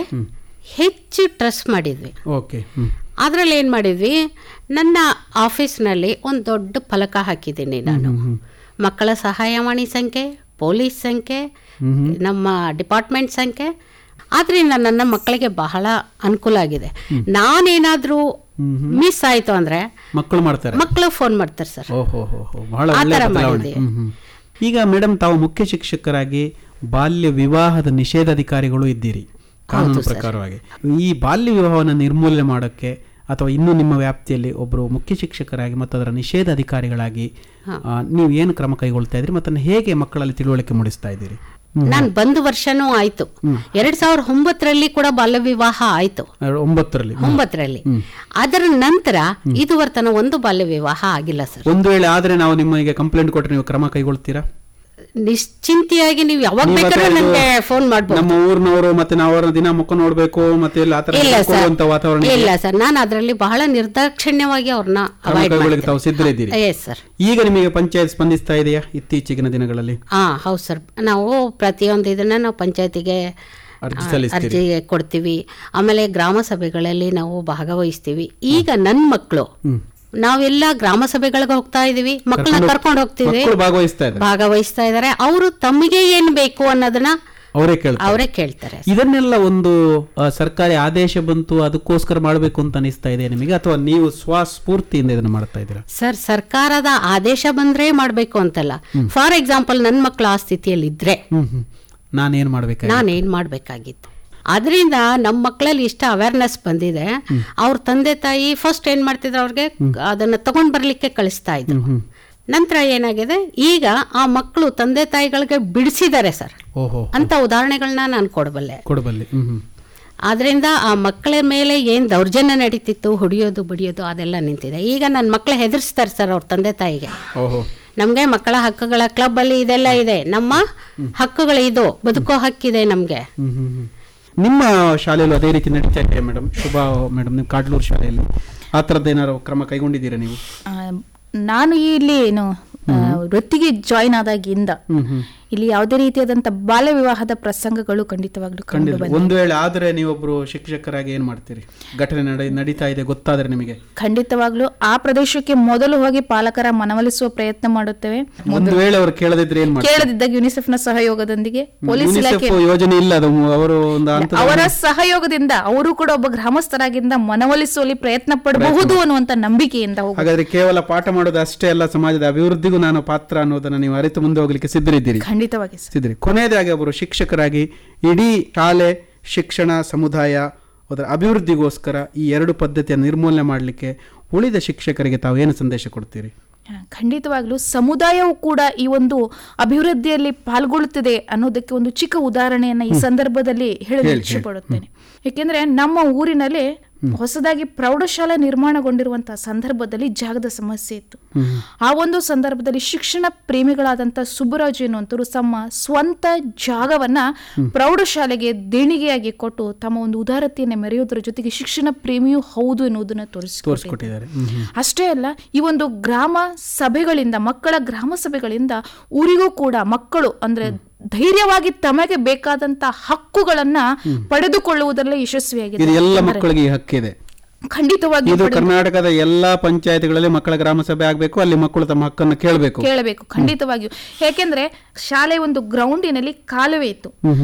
I: ಹೆಚ್ಚು ಟ್ರಸ್ಟ್ ಮಾಡಿದ್ವಿ
D: ಓಕೆ ಹ್ಮ್
I: ಅದರಲ್ಲಿ ಏನು ಮಾಡಿದ್ವಿ ನನ್ನ ಆಫೀಸ್ನಲ್ಲಿ ಒಂದು ದೊಡ್ಡ ಫಲಕ ಹಾಕಿದ್ದೀನಿ ನಾನು ಮಕ್ಕಳ ಸಹಾಯವಾಣಿ ಸಂಖ್ಯೆ ಪೊಲೀಸ್ ಸಂಖ್ಯೆ ನಮ್ಮ ಡಿಪಾರ್ಟ್ಮೆಂಟ್ ಸಂಖ್ಯೆ ಆದ್ರಿಂದ ನನ್ನ ಮಕ್ಕಳಿಗೆ ಬಹಳ ಅನುಕೂಲ ಆಗಿದೆ ನಾನೇನಾದರೂ ಮಿಸ್ ಆಯಿತು ಅಂದರೆ
D: ಮಕ್ಕಳು ಮಾಡ್ತಾರೆ
I: ಮಕ್ಕಳು ಫೋನ್ ಮಾಡ್ತಾರೆ ಸರ್
D: ಓಹೋ ಹೋ ಹೋ ಬಹಳ
I: ಆ
D: ಒಳ್ಳೆಯ
I: ಥರ
D: ಬದಲಾವಣೆ
I: ಮಾಡಿದೆ.
D: ಹ್ಮ್, ಹ್ಮ್. ಈಗ ಮೇಡಮ್ ತಾವು ಮುಖ್ಯ ಶಿಕ್ಷಕರಾಗಿ ಬಾಲ್ಯ ವಿವಾಹದ ನಿಷೇಧಾಧಿಕಾರಿಗಳು ಇದ್ದೀರಿ ಕಾನೂನು ಪ್ರಕಾರವಾಗಿ ಈ ಬಾಲ್ಯ ವಿವಾಹವನ್ನು ನಿರ್ಮೂಲನೆ ಮಾಡೋಕ್ಕೆ ಅಥವಾ ಇನ್ನೂ ನಿಮ್ಮ ವ್ಯಾಪ್ತಿಯಲ್ಲಿ ಒಬ್ಬರು ಮುಖ್ಯ ಶಿಕ್ಷಕರಾಗಿ ಮತ್ತು ಅದರ ನಿಷೇಧ ಅಧಿಕಾರಿಗಳಾಗಿ ಆ, ನೀವು ಏನು ಕ್ರಮ ಕೈಗೊಳ್ತಾ ಇದ್ದೀರಿ ಮತ್ತು ಅದನ್ನ ಹೇಗೆ ಮಕ್ಕಳಲ್ಲಿ ತಿಳುವಳಿಕೆ ಮೂಡಿಸ್ತಾ ಇದ್ದೀರಿ
I: ನಾನು ಬಂದ ವರ್ಷನೂ ಆಯ್ತು ಎರಡ್ ಸಾವಿರದ ಒಂಬತ್ತರಲ್ಲಿ ಕೂಡ ಬಾಲ್ಯ ವಿವಾಹ ಆಯ್ತು
D: ಎರಡು ಒಂಬತ್ತರಲ್ಲಿ ಹ್ಮ್.
I: ಒಂಬತ್ತರಲ್ಲಿ ಅದರ ನಂತರ ಇದುವರ್ತನ ಒಂದು ಬಾಲ್ಯ ವಿವಾಹ ಆಗಿಲ್ಲ ಸರ್
D: ಒಂದು ವೇಳೆ ಆದ್ರೆ ನಾವು ನಿಮಗೆ ಕಂಪ್ಲೇಂಟ್ ಕೊಟ್ಟರೆ ನೀವು ಕ್ರಮ ಕೈಗೊಳ್ತೀರಾ
I: ನಿಶ್ಚಿಂತೆಯಾಗಿ ನೀವು ಯಾವಾಗ
D: ನೀವು
I: ಬೇಕಾದ್ರೂ
D: ಮತ್ತೆ
I: ನನಗೆ
D: ಇದು
I: ಫೋನ್ ಮಾಡ್ಬೋದು
D: ನಮ್ಮ ಊರಿನವರು ಮತ್ತೆ ನಾವು ಅವ್ರನ್ನ ದಿನ ಮುಖ ನೋಡ್ಬೇಕು ಮತ್ತೆ ಇಲ್ಲ ಆತರ
I: ಇಲ್ಲ ಸರ್
D: ಕೊಡುವಂತ ವಾತಾವರಣ ಇದೆ.
I: ಇಲ್ಲ ಸರ್ ನಾನು ಅದರಲ್ಲಿ ಬಹಳ ನಿರ್ದಾಕ್ಷಿಣ್ಯವಾಗಿ ಅವ್ರನ್ನ
D: ಕ್ರಮ
I: ಅವಾಯ್ಡ್
D: ಕೈಗೊಳ್ಳಲಿಕ್ಕೆ ತಾವು ಸಿದ್ಧರಿದ್ದೀರಿ
I: ಎಸ್ ಸರ್
D: ಈಗ ನಿಮಗೆ ಪಂಚಾಯತ್ ಸ್ಪಂದಿಸ್ತಾ ಇದೆಯಾ ಇತ್ತೀಚಿನ ದಿನಗಳಲ್ಲಿ
I: ಹಾ ಹೌದು ಸರ್ ನಾವು ಪ್ರತಿಯೊಂದು ಇದನ್ನ ನಾವು ಪಂಚಾಯತಿಗೆ
D: ಅರ್ಜಿ
I: ಆ,
D: ಸಲ್ಲಿಸ್ತೀರಿ.
I: ಅರ್ಜಿ ಕೊಡ್ತೀವಿ ಆಮೇಲೆ ಗ್ರಾಮ ಸಭೆಗಳಲ್ಲಿ ನಾವು ಭಾಗವಹಿಸ್ತೀವಿ ಈಗ ನನ್ನ ಮಕ್ಕಳು ನಾವೆಲ್ಲ ಗ್ರಾಮ ಸಭೆಗಳಿಗೆ ಹೋಗ್ತಾ ಇದೀವಿ ಮಕ್ಕಳನ್ನ
D: ಕರ್ಕೊಂಡು-
I: ಕರ್ಕೊಂಡು ಹೋಗ್ತೀವಿ
D: ಮಕ್ಕಳು ಭಾಗವಹಿಸ್ತಾ ಇದ್ದಾರೆ
I: ಭಾಗವಹಿಸ್ತಾ ಇದ್ದಾರೆ ಅವರು ತಮಗೆ ಏನ್ ಬೇಕು ಅನ್ನೋದನ್ನ
D: ಅವರೇ ಕೇಳ್ತಾರೆ
I: ಅವರೇ ಕೇಳ್ತಾರೆ
D: ಇದನ್ನೆಲ್ಲ ಒಂದು ಆ, ಸರ್ಕಾರಿ ಆದೇಶ ಬಂತು ಅದಕ್ಕೋಸ್ಕರ ಮಾಡಬೇಕು ಅಂತ ಅನಿಸ್ತಾ ಇದೆ ನಿಮಗೆ ಅಥವಾ ನೀವು ಸ್ವಸ್ಫೂರ್ತಿಯಿಂದ ಇದನ್ನ ಮಾಡ್ತಾ ಇದ್ದೀರಾ
I: ಸರ್ ಸರ್ಕಾರದ ಆದೇಶ ಬಂದ್ರೆ ಮಾಡ್ಬೇಕು ಅಂತಲ್ಲ ಫಾರ್ ಎಕ್ಸಾಂಪಲ್ ನನ್ನ ಮಕ್ಕಳು ಆ ಸ್ಥಿತಿಯಲ್ಲಿ ಇದ್ರೆ
D: ಹ್ಮ್ ಹ್ಮ್ ನಾನೇನ್ ಮಾಡ್ಬೇಕಾಗಿ
I: ನಾನೇನ್ ಮಾಡ್ಬೇಕಾಗಿತ್ತು ಅದರಿಂದ ನಮ್ಮ ಮಕ್ಕಳಲ್ಲಿ ಇಷ್ಟ ಅವೇರ್ನೆಸ್ ಬಂದಿದೆ ಅವ್ರ ತಂದೆ ತಾಯಿ ಫಸ್ಟ್ ಏನ್ ಮಾಡ್ತಿದ್ರು ಅವ್ರಿಗೆ ಅದನ್ನ ತಗೊಂಡ್ ಬರ್ಲಿಕ್ಕೆ ಕಳಿಸ್ತಾ ಇದ್ರು ನಂತರ ಏನಾಗಿದೆ ಈಗ ಆ ಮಕ್ಕಳು ತಂದೆ ತಾಯಿಗಳಿಗೆ ಬಿಡಿಸಿದ್ದಾರೆ ಸರ್
D: ಓಹೋ
I: ಅಂತ ಉದಾಹರಣೆಗಳನ್ನ ನಾನು ಕೊಡಬಲ್ಲೆ
D: ಕೊಡಬಲ್ಲಿ ಹ್ಮ್ ಹ್ಮ್
I: ಆದ್ರಿಂದ ಆ ಮಕ್ಕಳ ಮೇಲೆ ಏನ್ ದೌರ್ಜನ್ಯ ನಡೀತಿತ್ತು ಹೊಡಿಯೋದು ಬಡಿಯೋದು ಅದೆಲ್ಲ ನಿಂತಿದೆ ಈಗ ನನ್ನ ಮಕ್ಕಳು ಹೆದರ್ಸ್ತಾರೆ ಸರ್ ಅವ್ರ ತಂದೆ ತಾಯಿಗೆ
D: ಓಹೋ
I: ನಮಗೆ ಮಕ್ಕಳ ಹಕ್ಕುಗಳ ಕ್ಲಬ್ ಅಲ್ಲಿ ಇದೆಲ್ಲ ಇದೆ ನಮ್ಮ ಹಕ್ಕುಗಳು ಇದು ಬದುಕೋ ಹಕ್ಕಿದೆ ನಮ್ಗೆ
D: ಹ್ಮ್ ಹ್ಮ್ ಹ್ಮ್. ನಿಮ್ಮ ಶಾಲೆಯಲ್ಲೂ ಅದೇ ರೀತಿ ನಡೀತಾ ಇದೆ ಮೇಡಮ್ ಶುಭಾ ಮೇಡಮ್ ನಿಮ್ಮ ಕಾಡ್ಲೂರು ಶಾಲೆಯಲ್ಲಿ ಆ ಥರದ್ದು ಏನಾದ್ರು ಕ್ರಮ ಕೈಗೊಂಡಿದ್ದೀರಾ ನೀವು
F: ಆ, ನಾನು ಇಲ್ಲಿ ಏನು ಆ, ವೃತ್ತಿಗೆ ಜಾಯಿನ್ ಆದಾಗಿಂದ
D: ಹ್ಮ್ ಹ್ಮ್
F: ಇಲ್ಲಿ ಯಾವುದೇ ರೀತಿಯಾದಂತ ಬಾಲ್ಯ ವಿವಾಹದ ಪ್ರಸಂಗಗಳು ಖಂಡಿತವಾಗ್ಲೂ ಕಂಡು
D: ಖಂಡಿತ
F: ಬಂದಿದೆ
D: ಒಂದು ವೇಳೆ ಆದರೆ ನೀವೊಬ್ರು ಶಿಕ್ಷಕರಾಗಿ ಏನ್ ಮಾಡ್ತೀರಿ ಘಟನೆ ನಡೆ ನಡೀತಾ ಇದೆ ಗೊತ್ತಾದ್ರೆ ನಿಮಗೆ
F: ಖಂಡಿತವಾಗ್ಲೂ ಆ ಪ್ರದೇಶಕ್ಕೆ ಮೊದಲು ಹೋಗಿ ಪಾಲಕರ ಮನವೊಲಿಸುವ ಪ್ರಯತ್ನ ಮಾಡುತ್ತೇವೆ
D: ಒಂದು ವೇಳೆ ಅವ್ರು ಕೇಳದಿದ್ರೆ ಏನ್ ಮಾಡ್ತಾರೆ
F: ಕೇಳದಿದ್ದಾಗ ಯುನಿಸೆಫ್ ನ ಸಹಯೋಗದೊಂದಿಗೆ ಪೊಲೀಸ್
D: ಯುನಿಸೆಫ್
F: ಇಲಾಖೆ
D: ಯೋಜನೆ ಇಲ್ಲ ಅದು ಅವರು ಒಂದು ಹಂತದ
F: ಅವರ ಸಹಯೋಗದಿಂದ ಅವರು ಕೂಡ ಒಬ್ಬ ಗ್ರಾಮಸ್ಥರಾಗಿಂದ ಮನವೊಲಿಸುವಲ್ಲಿ ಪ್ರಯತ್ನ ಪಡಬಹುದು ಅನ್ನುವಂತ ನಂಬಿಕೆಯಿಂದ ಹೋಗುದು
D: ಹಾಗಾದ್ರೆ ಕೇವಲ ಪಾಠ ಮಾಡೋದು ಅಷ್ಟೇ ಅಲ್ಲ ಸಮಾಜದ ಅಭಿವೃದ್ಧಿಗೂ ನಾನು ಪಾತ್ರ ಅನ್ನೋದನ್ನ ನೀವು ಅರಿತು ಮುಂದೆ ಹೋಗ್ಲಿಕ್ಕೆ ಸಿದ್ಧರಿದ್ದೀರಿ
F: ಖಂಡಿತವಾಗಿ ಸರ್.
D: ಸಿದ್ಧರಿ ಕೊನೆಯದಾಗಿ ಒಬ್ಬರು ಶಿಕ್ಷಕರಾಗಿ ಇಡೀ ಶಾಲೆ ಶಿಕ್ಷಣ ಸಮುದಾಯ ಅದರ ಅಭಿವೃದ್ಧಿಗೋಸ್ಕರ ಈ ಎರಡು ಪದ್ಧತಿಯನ್ನು ನಿರ್ಮೂಲನೆ ಮಾಡಲಿಕ್ಕೆ ಉಳಿದ ಶಿಕ್ಷಕರಿಗೆ ತಾವು ಏನು ಸಂದೇಶ ಕೊಡ್ತೀರಿ
F: ಹಾ, ಖಂಡಿತವಾಗ್ಲೂ ಸಮುದಾಯವು ಕೂಡ ಈ ಒಂದು ಅಭಿವೃದ್ಧಿಯಲ್ಲಿ ಪಾಲ್ಗೊಳ್ಳುತ್ತಿದೆ ಅನ್ನೋದಕ್ಕೆ ಒಂದು ಚಿಕ್ಕ ಉದಾಹರಣೆಯನ್ನ ಈ ಸಂದರ್ಭದಲ್ಲಿ ಹೇಳಲು ಇಚ್ಛೆ ಪಡುತ್ತೇನೆ ಯಾಕೆಂದ್ರೆ ನಮ್ಮ ಊರಿನಲ್ಲಿ ಹೊಸದಾಗಿ ಪ್ರೌಢಶಾಲೆ ನಿರ್ಮಾಣಗೊಂಡಿರುವಂತಹ ಸಂದರ್ಭದಲ್ಲಿ ಜಾಗದ ಸಮಸ್ಯೆ ಇತ್ತು ಆ ಒಂದು ಸಂದರ್ಭದಲ್ಲಿ ಶಿಕ್ಷಣ ಪ್ರೇಮಿಗಳಾದಂಥ ಸುಬ್ಬರಾಜು ಎನ್ನುವಂತರು ತಮ್ಮ ಸ್ವಂತ ಜಾಗವನ್ನ ಪ್ರೌಢಶಾಲೆಗೆ ದೇಣಿಗೆಯಾಗಿ ಕೊಟ್ಟು ತಮ್ಮ ಒಂದು ಉದಾರತೆಯನ್ನು ಮೆರೆಯುವುದರ ಜೊತೆಗೆ ಶಿಕ್ಷಣ ಪ್ರೇಮಿಯೂ ಹೌದು ಎನ್ನುವುದನ್ನು ತೋರಿಸಿಕೊಟ್ಟಿದ್ದಾರೆ
D: ತೋರಿಸ್ಕೊಟ್ಟಿದ್ದಾರೆ ಹ್ಮ್ ಹ್ಮ್.
F: ಅಷ್ಟೇ ಅಲ್ಲ ಈ ಒಂದು ಗ್ರಾಮ ಸಭೆಗಳಿಂದ ಮಕ್ಕಳ ಗ್ರಾಮ ಸಭೆಗಳಿಂದ ಊರಿಗೂ ಕೂಡ ಮಕ್ಕಳು ಅಂದ್ರೆ ಧೈರ್ಯವಾಗಿ ತಮಗೆ ಬೇಕಾದಂತ ಹಕ್ಕುಗಳನ್ನ ಪಡೆದುಕೊಳ್ಳುವುದರಲ್ಲಿ ಯಶಸ್ವಿಯಾಗಿದೆ
D: ಇದು ಎಲ್ಲ ಮಕ್ಕಳಿಗೆ ಈ ಹಕ್ಕಿದೆ
F: ಖಂಡಿತವಾಗಿ
D: ಇದು ಕರ್ನಾಟಕದ ಎಲ್ಲಾ ಪಂಚಾಯತಿಗಳಲ್ಲಿ ಮಕ್ಕಳ ಗ್ರಾಮ ಸಭೆ ಆಗಬೇಕು ಅಲ್ಲಿ ಮಕ್ಕಳು ತಮ್ಮ ಹಕ್ಕನ್ನು ಕೇಳಬೇಕು
F: ಕೇಳಬೇಕು ಖಂಡಿತವಾಗಿಯೂ ಯಾಕೆಂದ್ರೆ ಶಾಲೆ ಒಂದು ಗ್ರೌಂಡಿನಲ್ಲಿ ಕಾಲುವೆ ಇತ್ತು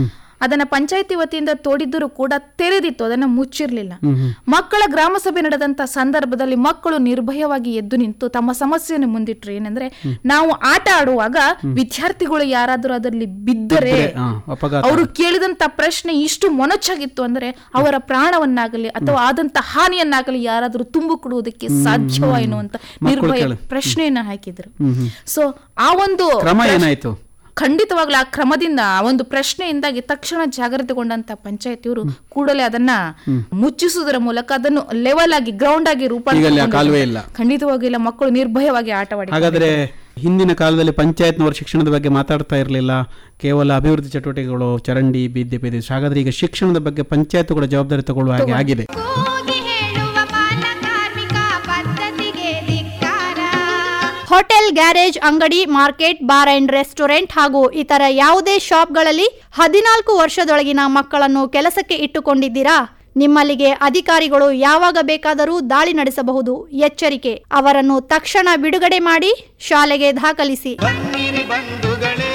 F: ಅದನ್ನ ಪಂಚಾಯತಿ ವತಿಯಿಂದ ತೋಡಿದ್ದರೂ ಕೂಡ ತೆರೆದಿತ್ತು ಅದನ್ನ ಮುಚ್ಚಿರ್ಲಿಲ್ಲ ಮಕ್ಕಳ ಗ್ರಾಮ ಸಭೆ ನಡೆದಂತ ಸಂದರ್ಭದಲ್ಲಿ ಮಕ್ಕಳು ನಿರ್ಭಯವಾಗಿ ಎದ್ದು ನಿಂತು ತಮ್ಮ ಸಮಸ್ಯೆಯನ್ನು ಮುಂದಿಟ್ರು ಏನಂದ್ರೆ ನಾವು ಆಟ ಆಡುವಾಗ ವಿದ್ಯಾರ್ಥಿಗಳು ಯಾರಾದರೂ ಅದರಲ್ಲಿ ಬಿದ್ದರೆ
D: ಹಾ, ಅಪಘಾತ
F: ಅವರು ಕೇಳಿದಂತ ಪ್ರಶ್ನೆ ಇಷ್ಟು ಮೊನಚಾಗಿತ್ತು ಅಂದ್ರೆ ಅವರ ಪ್ರಾಣವನ್ನಾಗಲಿ ಅಥವಾ ಆದಂತ ಹಾನಿಯನ್ನಾಗಲಿ ಯಾರಾದರೂ ತುಂಬು ಕೊಡುವುದಕ್ಕೆ ಸಾಧ್ಯವ ಎನ್ನುವಂತ ನಿರ್ಭಯ
D: ಕೇಳು.
F: ಪ್ರಶ್ನೆಯನ್ನ ಹಾಕಿದ್ರು ಸೊ ಆ ಒಂದು
D: ಕ್ರಮ
F: ಪ್ರಶ್ನೆ-
D: ಏನಾಯ್ತು
F: ಖಂಡಿತವಾಗ್ಲೂ ಆ ಕ್ರಮದಿಂದ ಆ ಒಂದು ಪ್ರಶ್ನೆಯಿಂದಾಗಿ ತಕ್ಷಣ ಜಾಗೃತಿಗೊಂಡಂತ ಪಂಚಾಯತಿಯವರು ಕೂಡಲೇ ಅದನ್ನ ಮುಚ್ಚಿಸುವುದರ ಮೂಲಕ ಅದನ್ನು ಲೆವೆಲ್ ಆಗಿ ಗ್ರೌಂಡ್ ಆಗಿ
D: ಈಗ ಅಲ್ಲಿ ಆ ಕಾಲುವೆ ಇಲ್ಲ.
F: ರೂಪಾಂತರ ಖಂಡಿತವಾಗಿ ಇಲ್ಲ ಮಕ್ಕಳು ನಿರ್ಭಯವಾಗಿ ಆಟವಾಡಿ
D: ಹಾಗಾದ್ರೆ ಹಿಂದಿನ ಕಾಲದಲ್ಲಿ ಪಂಚಾಯತ್ನವರು ಶಿಕ್ಷಣದ ಬಗ್ಗೆ ಮಾತಾಡ್ತಾ ಇರಲಿಲ್ಲ ಕೇವಲ ಅಭಿವೃದ್ಧಿ ಚಟುವಟಿಕೆಗಳು ಚರಂಡಿ ಬೀದಿ ಬೀದಿ ಹಾಗಾದ್ರೆ ಈಗ ಶಿಕ್ಷಣದ ಬಗ್ಗೆ ಪಂಚಾಯತ್ಗಳ ಜವಾಬ್ದಾರಿ ತಗೊಳ್ಳುವ ಹಾಗೆ ಆಗಿದೆ
B: ಕೂಗಿ ಹೇಳುವ ಬಾಲ ಕಾರ್ಮಿಕ ಪದ್ಧತಿಗೆ ಧಿಕ್ಕಾರ
H: ಹೋಟೆಲ್ ಗ್ಯಾರೇಜ್ ಅಂಗಡಿ ಮಾರ್ಕೆಟ್ ಬಾರ್ ಅಂಡ್ ರೆಸ್ಟೋರೆಂಟ್ ಹಾಗೂ ಇತರ ಯಾವುದೇ ಶಾಪ್ಗಳಲ್ಲಿ ಹದಿನಾಲ್ಕು ವರ್ಷದೊಳಗಿನ ಮಕ್ಕಳನ್ನು ಕೆಲಸಕ್ಕೆ ಇಟ್ಟುಕೊಂಡಿದ್ದೀರಾ ನಿಮ್ಮಲ್ಲಿಗೆ ಅಧಿಕಾರಿಗಳು ಯಾವಾಗ ಬೇಕಾದರೂ ದಾಳಿ ನಡೆಸಬಹುದು ಎಚ್ಚರಿಕೆ ಅವರನ್ನು ತಕ್ಷಣ ಬಿಡುಗಡೆ ಮಾಡಿ ಶಾಲೆಗೆ ದಾಖಲಿಸಿ
A: ಬನ್ನಿರಿ ಬಂಧುಗಳೇ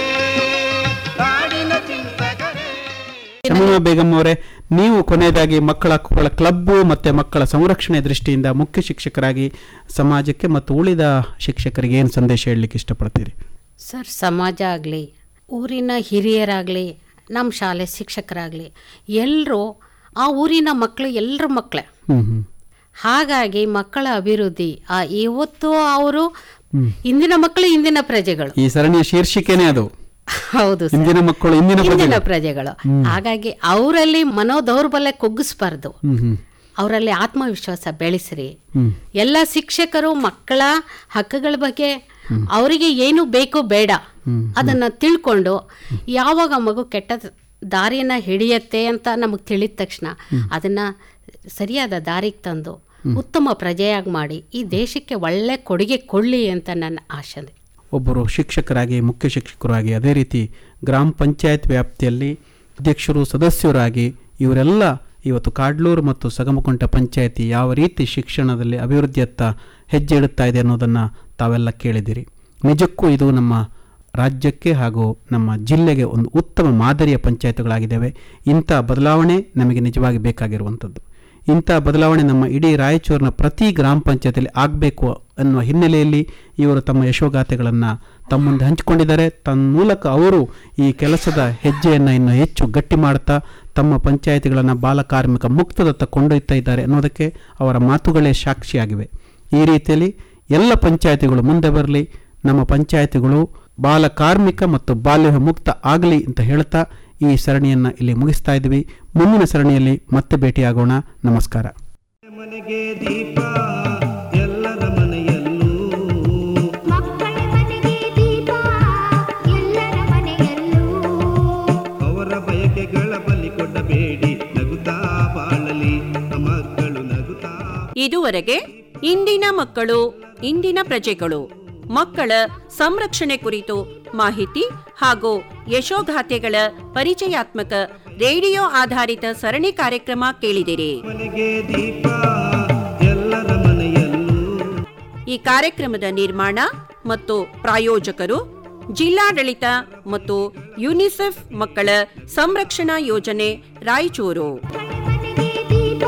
A: ಕಾಡಿನ ಚಿಂತಕರೇ
D: ಶಮೀಮಾ ಬೇಗಂ ಅವರೇ ನೀವು ಕೊನೆಯದಾಗಿ ಮಕ್ಕಳ ಹಕ್ಕುಗಳ ಕ್ಲಬ್ಬು ಮತ್ತು ಮಕ್ಕಳ ಸಂರಕ್ಷಣೆ ದೃಷ್ಟಿಯಿಂದ ಮುಖ್ಯ ಶಿಕ್ಷಕರಾಗಿ ಸಮಾಜಕ್ಕೆ ಮತ್ತು ಉಳಿದ ಶಿಕ್ಷಕರಿಗೆ ಏನು ಸಂದೇಶ ಹೇಳಲಿಕ್ಕೆ ಇಷ್ಟಪಡ್ತೀರಿ
I: ಸರ್ ಸಮಾಜ ಆಗಲಿ ಊರಿನ ಹಿರಿಯರಾಗಲಿ ನಮ್ಮ ಶಾಲೆ ಶಿಕ್ಷಕರಾಗಲಿ ಎಲ್ಲರೂ ಆ ಊರಿನ ಮಕ್ಕಳು ಎಲ್ಲರ ಮಕ್ಕಳೇ
D: ಹ್ಮ್ ಹ್ಮ್
I: ಹಾಗಾಗಿ ಮಕ್ಕಳ ಅಭಿವೃದ್ಧಿ ಆ ಇವತ್ತು ಅವರು ಇಂದಿನ ಮಕ್ಕಳು ಇಂದಿನ ಪ್ರಜೆಗಳು
D: ಈ ಸರಣಿಯ ಶೀರ್ಷಿಕೆನೇ ಅದು
I: ಹೌದು ಸರ್.
D: ಇಂದಿನ ಮಕ್ಕಳು ಇಂದಿನ
I: ಇಂದಿನ
D: ಪ್ರಜೆಗಳು.
I: ಪ್ರಜೆಗಳು ಹಾಗಾಗಿ ಅವರಲ್ಲಿ ಮನೋದೌರ್ಬಲ್ಯ ಕುಗ್ಗಿಸ್ಬಾರ್ದು
D: ಹ್ಮ್ ಹ್ಮ್
I: ಅವರಲ್ಲಿ ಆತ್ಮವಿಶ್ವಾಸ ಬೆಳೆಸ್ರಿ
D: ಹ್ಮ್
I: ಎಲ್ಲ ಶಿಕ್ಷಕರು ಮಕ್ಕಳ ಹಕ್ಕುಗಳ ಬಗ್ಗೆ ಅವರಿಗೆ ಏನು ಬೇಕು ಬೇಡ ಅದನ್ನ ತಿಳ್ಕೊಂಡು ಯಾವಾಗ ಮಗು ಕೆಟ್ಟ ದಾರಿಯನ್ನ ಹಿಡಿಯತ್ತೆ ಅಂತ ನಮಗೆ ತಿಳಿದ ತಕ್ಷಣ ಅದನ್ನ ಸರಿಯಾದ ದಾರಿಗೆ ತಂದು ಉತ್ತಮ ಪ್ರಜೆಯಾಗಿ ಮಾಡಿ ಈ ದೇಶಕ್ಕೆ ಒಳ್ಳೆ ಕೊಡುಗೆ ಕೊಡಲಿ ಅಂತ ನನ್ನ ಆಶೆ
D: ಒಬ್ಬರು ಶಿಕ್ಷಕರಾಗಿ ಮುಖ್ಯ ಶಿಕ್ಷಕರಾಗಿ ಅದೇ ರೀತಿ ಗ್ರಾಮ ಪಂಚಾಯತ್ ವ್ಯಾಪ್ತಿಯಲ್ಲಿ ಅಧ್ಯಕ್ಷರು ಸದಸ್ಯರಾಗಿ ಇವರೆಲ್ಲ ಇವತ್ತು ಕಾಡ್ಲೂರು ಮತ್ತು ಸಗಮಕುಂಟ ಪಂಚಾಯತಿ ಯಾವ ರೀತಿ ಶಿಕ್ಷಣದಲ್ಲಿ ಅಭಿವೃದ್ಧಿಯತ್ತ ಹೆಜ್ಜೆ ಇಡುತ್ತಾ ಇದೆ ಅನ್ನೋದನ್ನು ತಾವೆಲ್ಲ ಕೇಳಿದಿರಿ ನಿಜಕ್ಕೂ ಇದು ನಮ್ಮ ರಾಜ್ಯಕ್ಕೆ ಹಾಗೂ ನಮ್ಮ ಜಿಲ್ಲೆಗೆ ಒಂದು ಉತ್ತಮ ಮಾದರಿಯ ಪಂಚಾಯತ್ಗಳಾಗಿದ್ದಾವೆ ಇಂಥ ಬದಲಾವಣೆ ನಮಗೆ ನಿಜವಾಗಿ ಬೇಕಾಗಿರುವಂಥದ್ದು ಇಂಥ ಬದಲಾವಣೆ ನಮ್ಮ ಇಡೀ ರಾಯಚೂರಿನ ಪ್ರತಿ ಗ್ರಾಮ ಪಂಚಾಯತಿಯಲ್ಲಿ ಆಗಬೇಕು ಅನ್ನುವ ಹಿನ್ನೆಲೆಯಲ್ಲಿ ಇವರು ತಮ್ಮ ಯಶೋಗಾಥೆಗಳನ್ನು ತಮ್ಮ ಮುಂದೆ ಹಂಚಿಕೊಂಡಿದ್ದಾರೆ ತನ್ನ ಮೂಲಕ ಅವರು ಈ ಕೆಲಸದ ಹೆಜ್ಜೆಯನ್ನು ಇನ್ನು ಹೆಚ್ಚು ಗಟ್ಟಿ ಮಾಡುತ್ತಾ ತಮ್ಮ ಪಂಚಾಯತಿಗಳನ್ನು ಬಾಲ ಕಾರ್ಮಿಕ ಮುಕ್ತದತ್ತ ಕೊಂಡೊಯ್ತಾ ಇದ್ದಾರೆ ಅನ್ನೋದಕ್ಕೆ ಅವರ ಮಾತುಗಳೇ ಸಾಕ್ಷಿಯಾಗಿವೆ ಈ ರೀತಿಯಲ್ಲಿ ಎಲ್ಲ ಪಂಚಾಯತಿಗಳು ಮುಂದೆ ಬರಲಿ ನಮ್ಮ ಪಂಚಾಯತಿಗಳು ಬಾಲ ಕಾರ್ಮಿಕ ಮತ್ತು ಬಾಲ್ಯ ಮುಕ್ತ ಆಗಲಿ ಅಂತ ಹೇಳ್ತಾ ಈ ಸರಣಿಯನ್ನು ಇಲ್ಲಿ ಮುಗಿಸ್ತಾ ಇದ್ದೀವಿ ಮುಂದಿನ ಸರಣಿಯಲ್ಲಿ ಮತ್ತೆ ಭೇಟಿಯಾಗೋಣ ನಮಸ್ಕಾರ
A: ಮನೆಗೆ ದೀಪ ಎಲ್ಲರ ಮನೆಯಲ್ಲೂ
B: ಮಕ್ಕಳ ಮನೆಗೆ ದೀಪ ಎಲ್ಲರ ಮನೆಯಲ್ಲೂ
A: ಅವರ ಬಯಕೆಗಳ ಬಲಿ ಕೊಡಬೇಡಿ ನಗುತ್ತಾ ಬಾಳಲಿ ಮಕ್ಕಳು ನಗುತ್ತಾ
C: ಇದುವರೆಗೆ ಇಂದಿನ ಮಕ್ಕಳು ಇಂದಿನ ಪ್ರಜೆಗಳು ಮಕ್ಕಳ ಸಂರಕ್ಷಣೆ ಕುರಿತು ಮಾಹಿತಿ ಹಾಗೂ ಯಶೋಗಾಥೆಗಳ ಪರಿಚಯಾತ್ಮಕ ರೇಡಿಯೋ ಆಧಾರಿತ ಸರಣಿ ಕಾರ್ಯಕ್ರಮ ಕೇಳಿದಿರಿ
A: ಮನೆಗೆ ದೀಪ ಎಲ್ಲರ ಮನೆಯಲ್ಲೂ
C: ಈ ಕಾರ್ಯಕ್ರಮದ ನಿರ್ಮಾಣ ಮತ್ತು ಪ್ರಾಯೋಜಕರು ಜಿಲ್ಲಾಡಳಿತ ಮತ್ತು ಯುನಿಸೆಫ್ ಮಕ್ಕಳ ಸಂರಕ್ಷಣಾ ಯೋಜನೆ ರಾಯಚೂರು
B: ಮನೆಗೆ ದೀಪ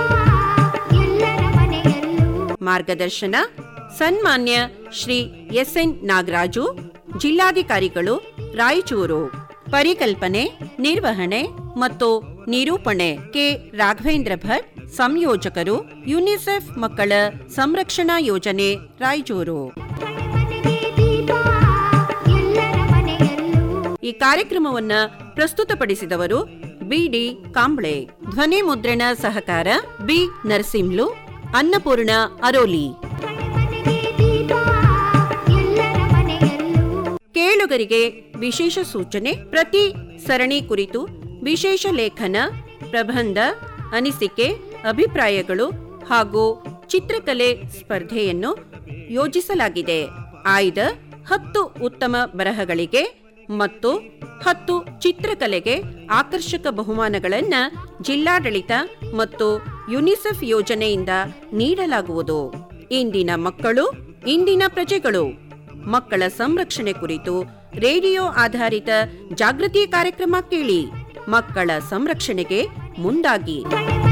B: ಎಲ್ಲರ ಮನೆಯಲ್ಲೂ
C: ಮಾರ್ಗದರ್ಶನ ಸನ್ಮಾನ್ಯ ಶ್ರೀ ಎಸ್ ಎನ್ ನಾಗರಾಜು ಜಿಲ್ಲಾಧಿಕಾರಿಗಳು ರಾಯಚೂರು ಪರಿಕಲ್ಪನೆ ನಿರ್ವಹಣೆ ಮತ್ತು ನಿರೂಪಣೆ ಕೆ ರಾಘವೇಂದ್ರ ಭಟ್ ಸಂಯೋಜಕರು ಯುನಿಸೆಫ್ ಮಕ್ಕಳ ಸಂರಕ್ಷಣಾ ಯೋಜನೆ ರಾಯಚೂರು
B: ಮನೆಗೆ ದೀಪ ಎಲ್ಲರ ಮನೆಯಲ್ಲೂ
C: ಈ ಕಾರ್ಯಕ್ರಮವನ್ನ ಪ್ರಸ್ತುತಪಡಿಸಿದವರು ಬಿಡಿ ಕಾಂಬ್ಳೆ ಧ್ವನಿ ಮುದ್ರಣ ಸಹಕಾರ ಬಿ ನರಸಿಂಹ್ಲು ಅನ್ನಪೂರ್ಣ ಅರೋಲಿ
B: ಮನೆಗೆ ದೀಪ ಎಲ್ಲರ ಮನೆಯಲ್ಲೂ
C: ಕೇಳುಗರಿಗೆ ವಿಶೇಷ ಸೂಚನೆ ಪ್ರತಿ ಸರಣಿ ಕುರಿತು ವಿಶೇಷ ಲೇಖನ ಪ್ರಬಂಧ ಅನಿಸಿಕೆ ಅಭಿಪ್ರಾಯಗಳು ಹಾಗೂ ಚಿತ್ರಕಲೆ ಸ್ಪರ್ಧೆಯನ್ನು ಯೋಜಿಸಲಾಗಿದೆ ಆಯ್ದ ಹತ್ತು ಉತ್ತಮ ಬರಹಗಳಿಗೆ ಮತ್ತು ಹತ್ತು ಚಿತ್ರಕಲೆಗೆ ಆಕರ್ಷಕ ಬಹುಮಾನಗಳನ್ನ ಜಿಲ್ಲಾಡಳಿತ ಮತ್ತು ಯುನಿಸೆಫ್ ಯೋಜನೆಯಿಂದ ನೀಡಲಾಗುವುದು ಇಂದಿನ ಮಕ್ಕಳು ಇಂದಿನ ಪ್ರಜೆಗಳು ಮಕ್ಕಳ ಸಂರಕ್ಷಣೆ ಕುರಿತು ರೇಡಿಯೋ ಆಧಾರಿತ ಜಾಗೃತಿ ಕಾರ್ಯಕ್ರಮ ಕೇಳಿ ಮಕ್ಕಳ ಸಂರಕ್ಷಣೆಗೆ ಮುಂದಾಗಿ
B: ಮನೆ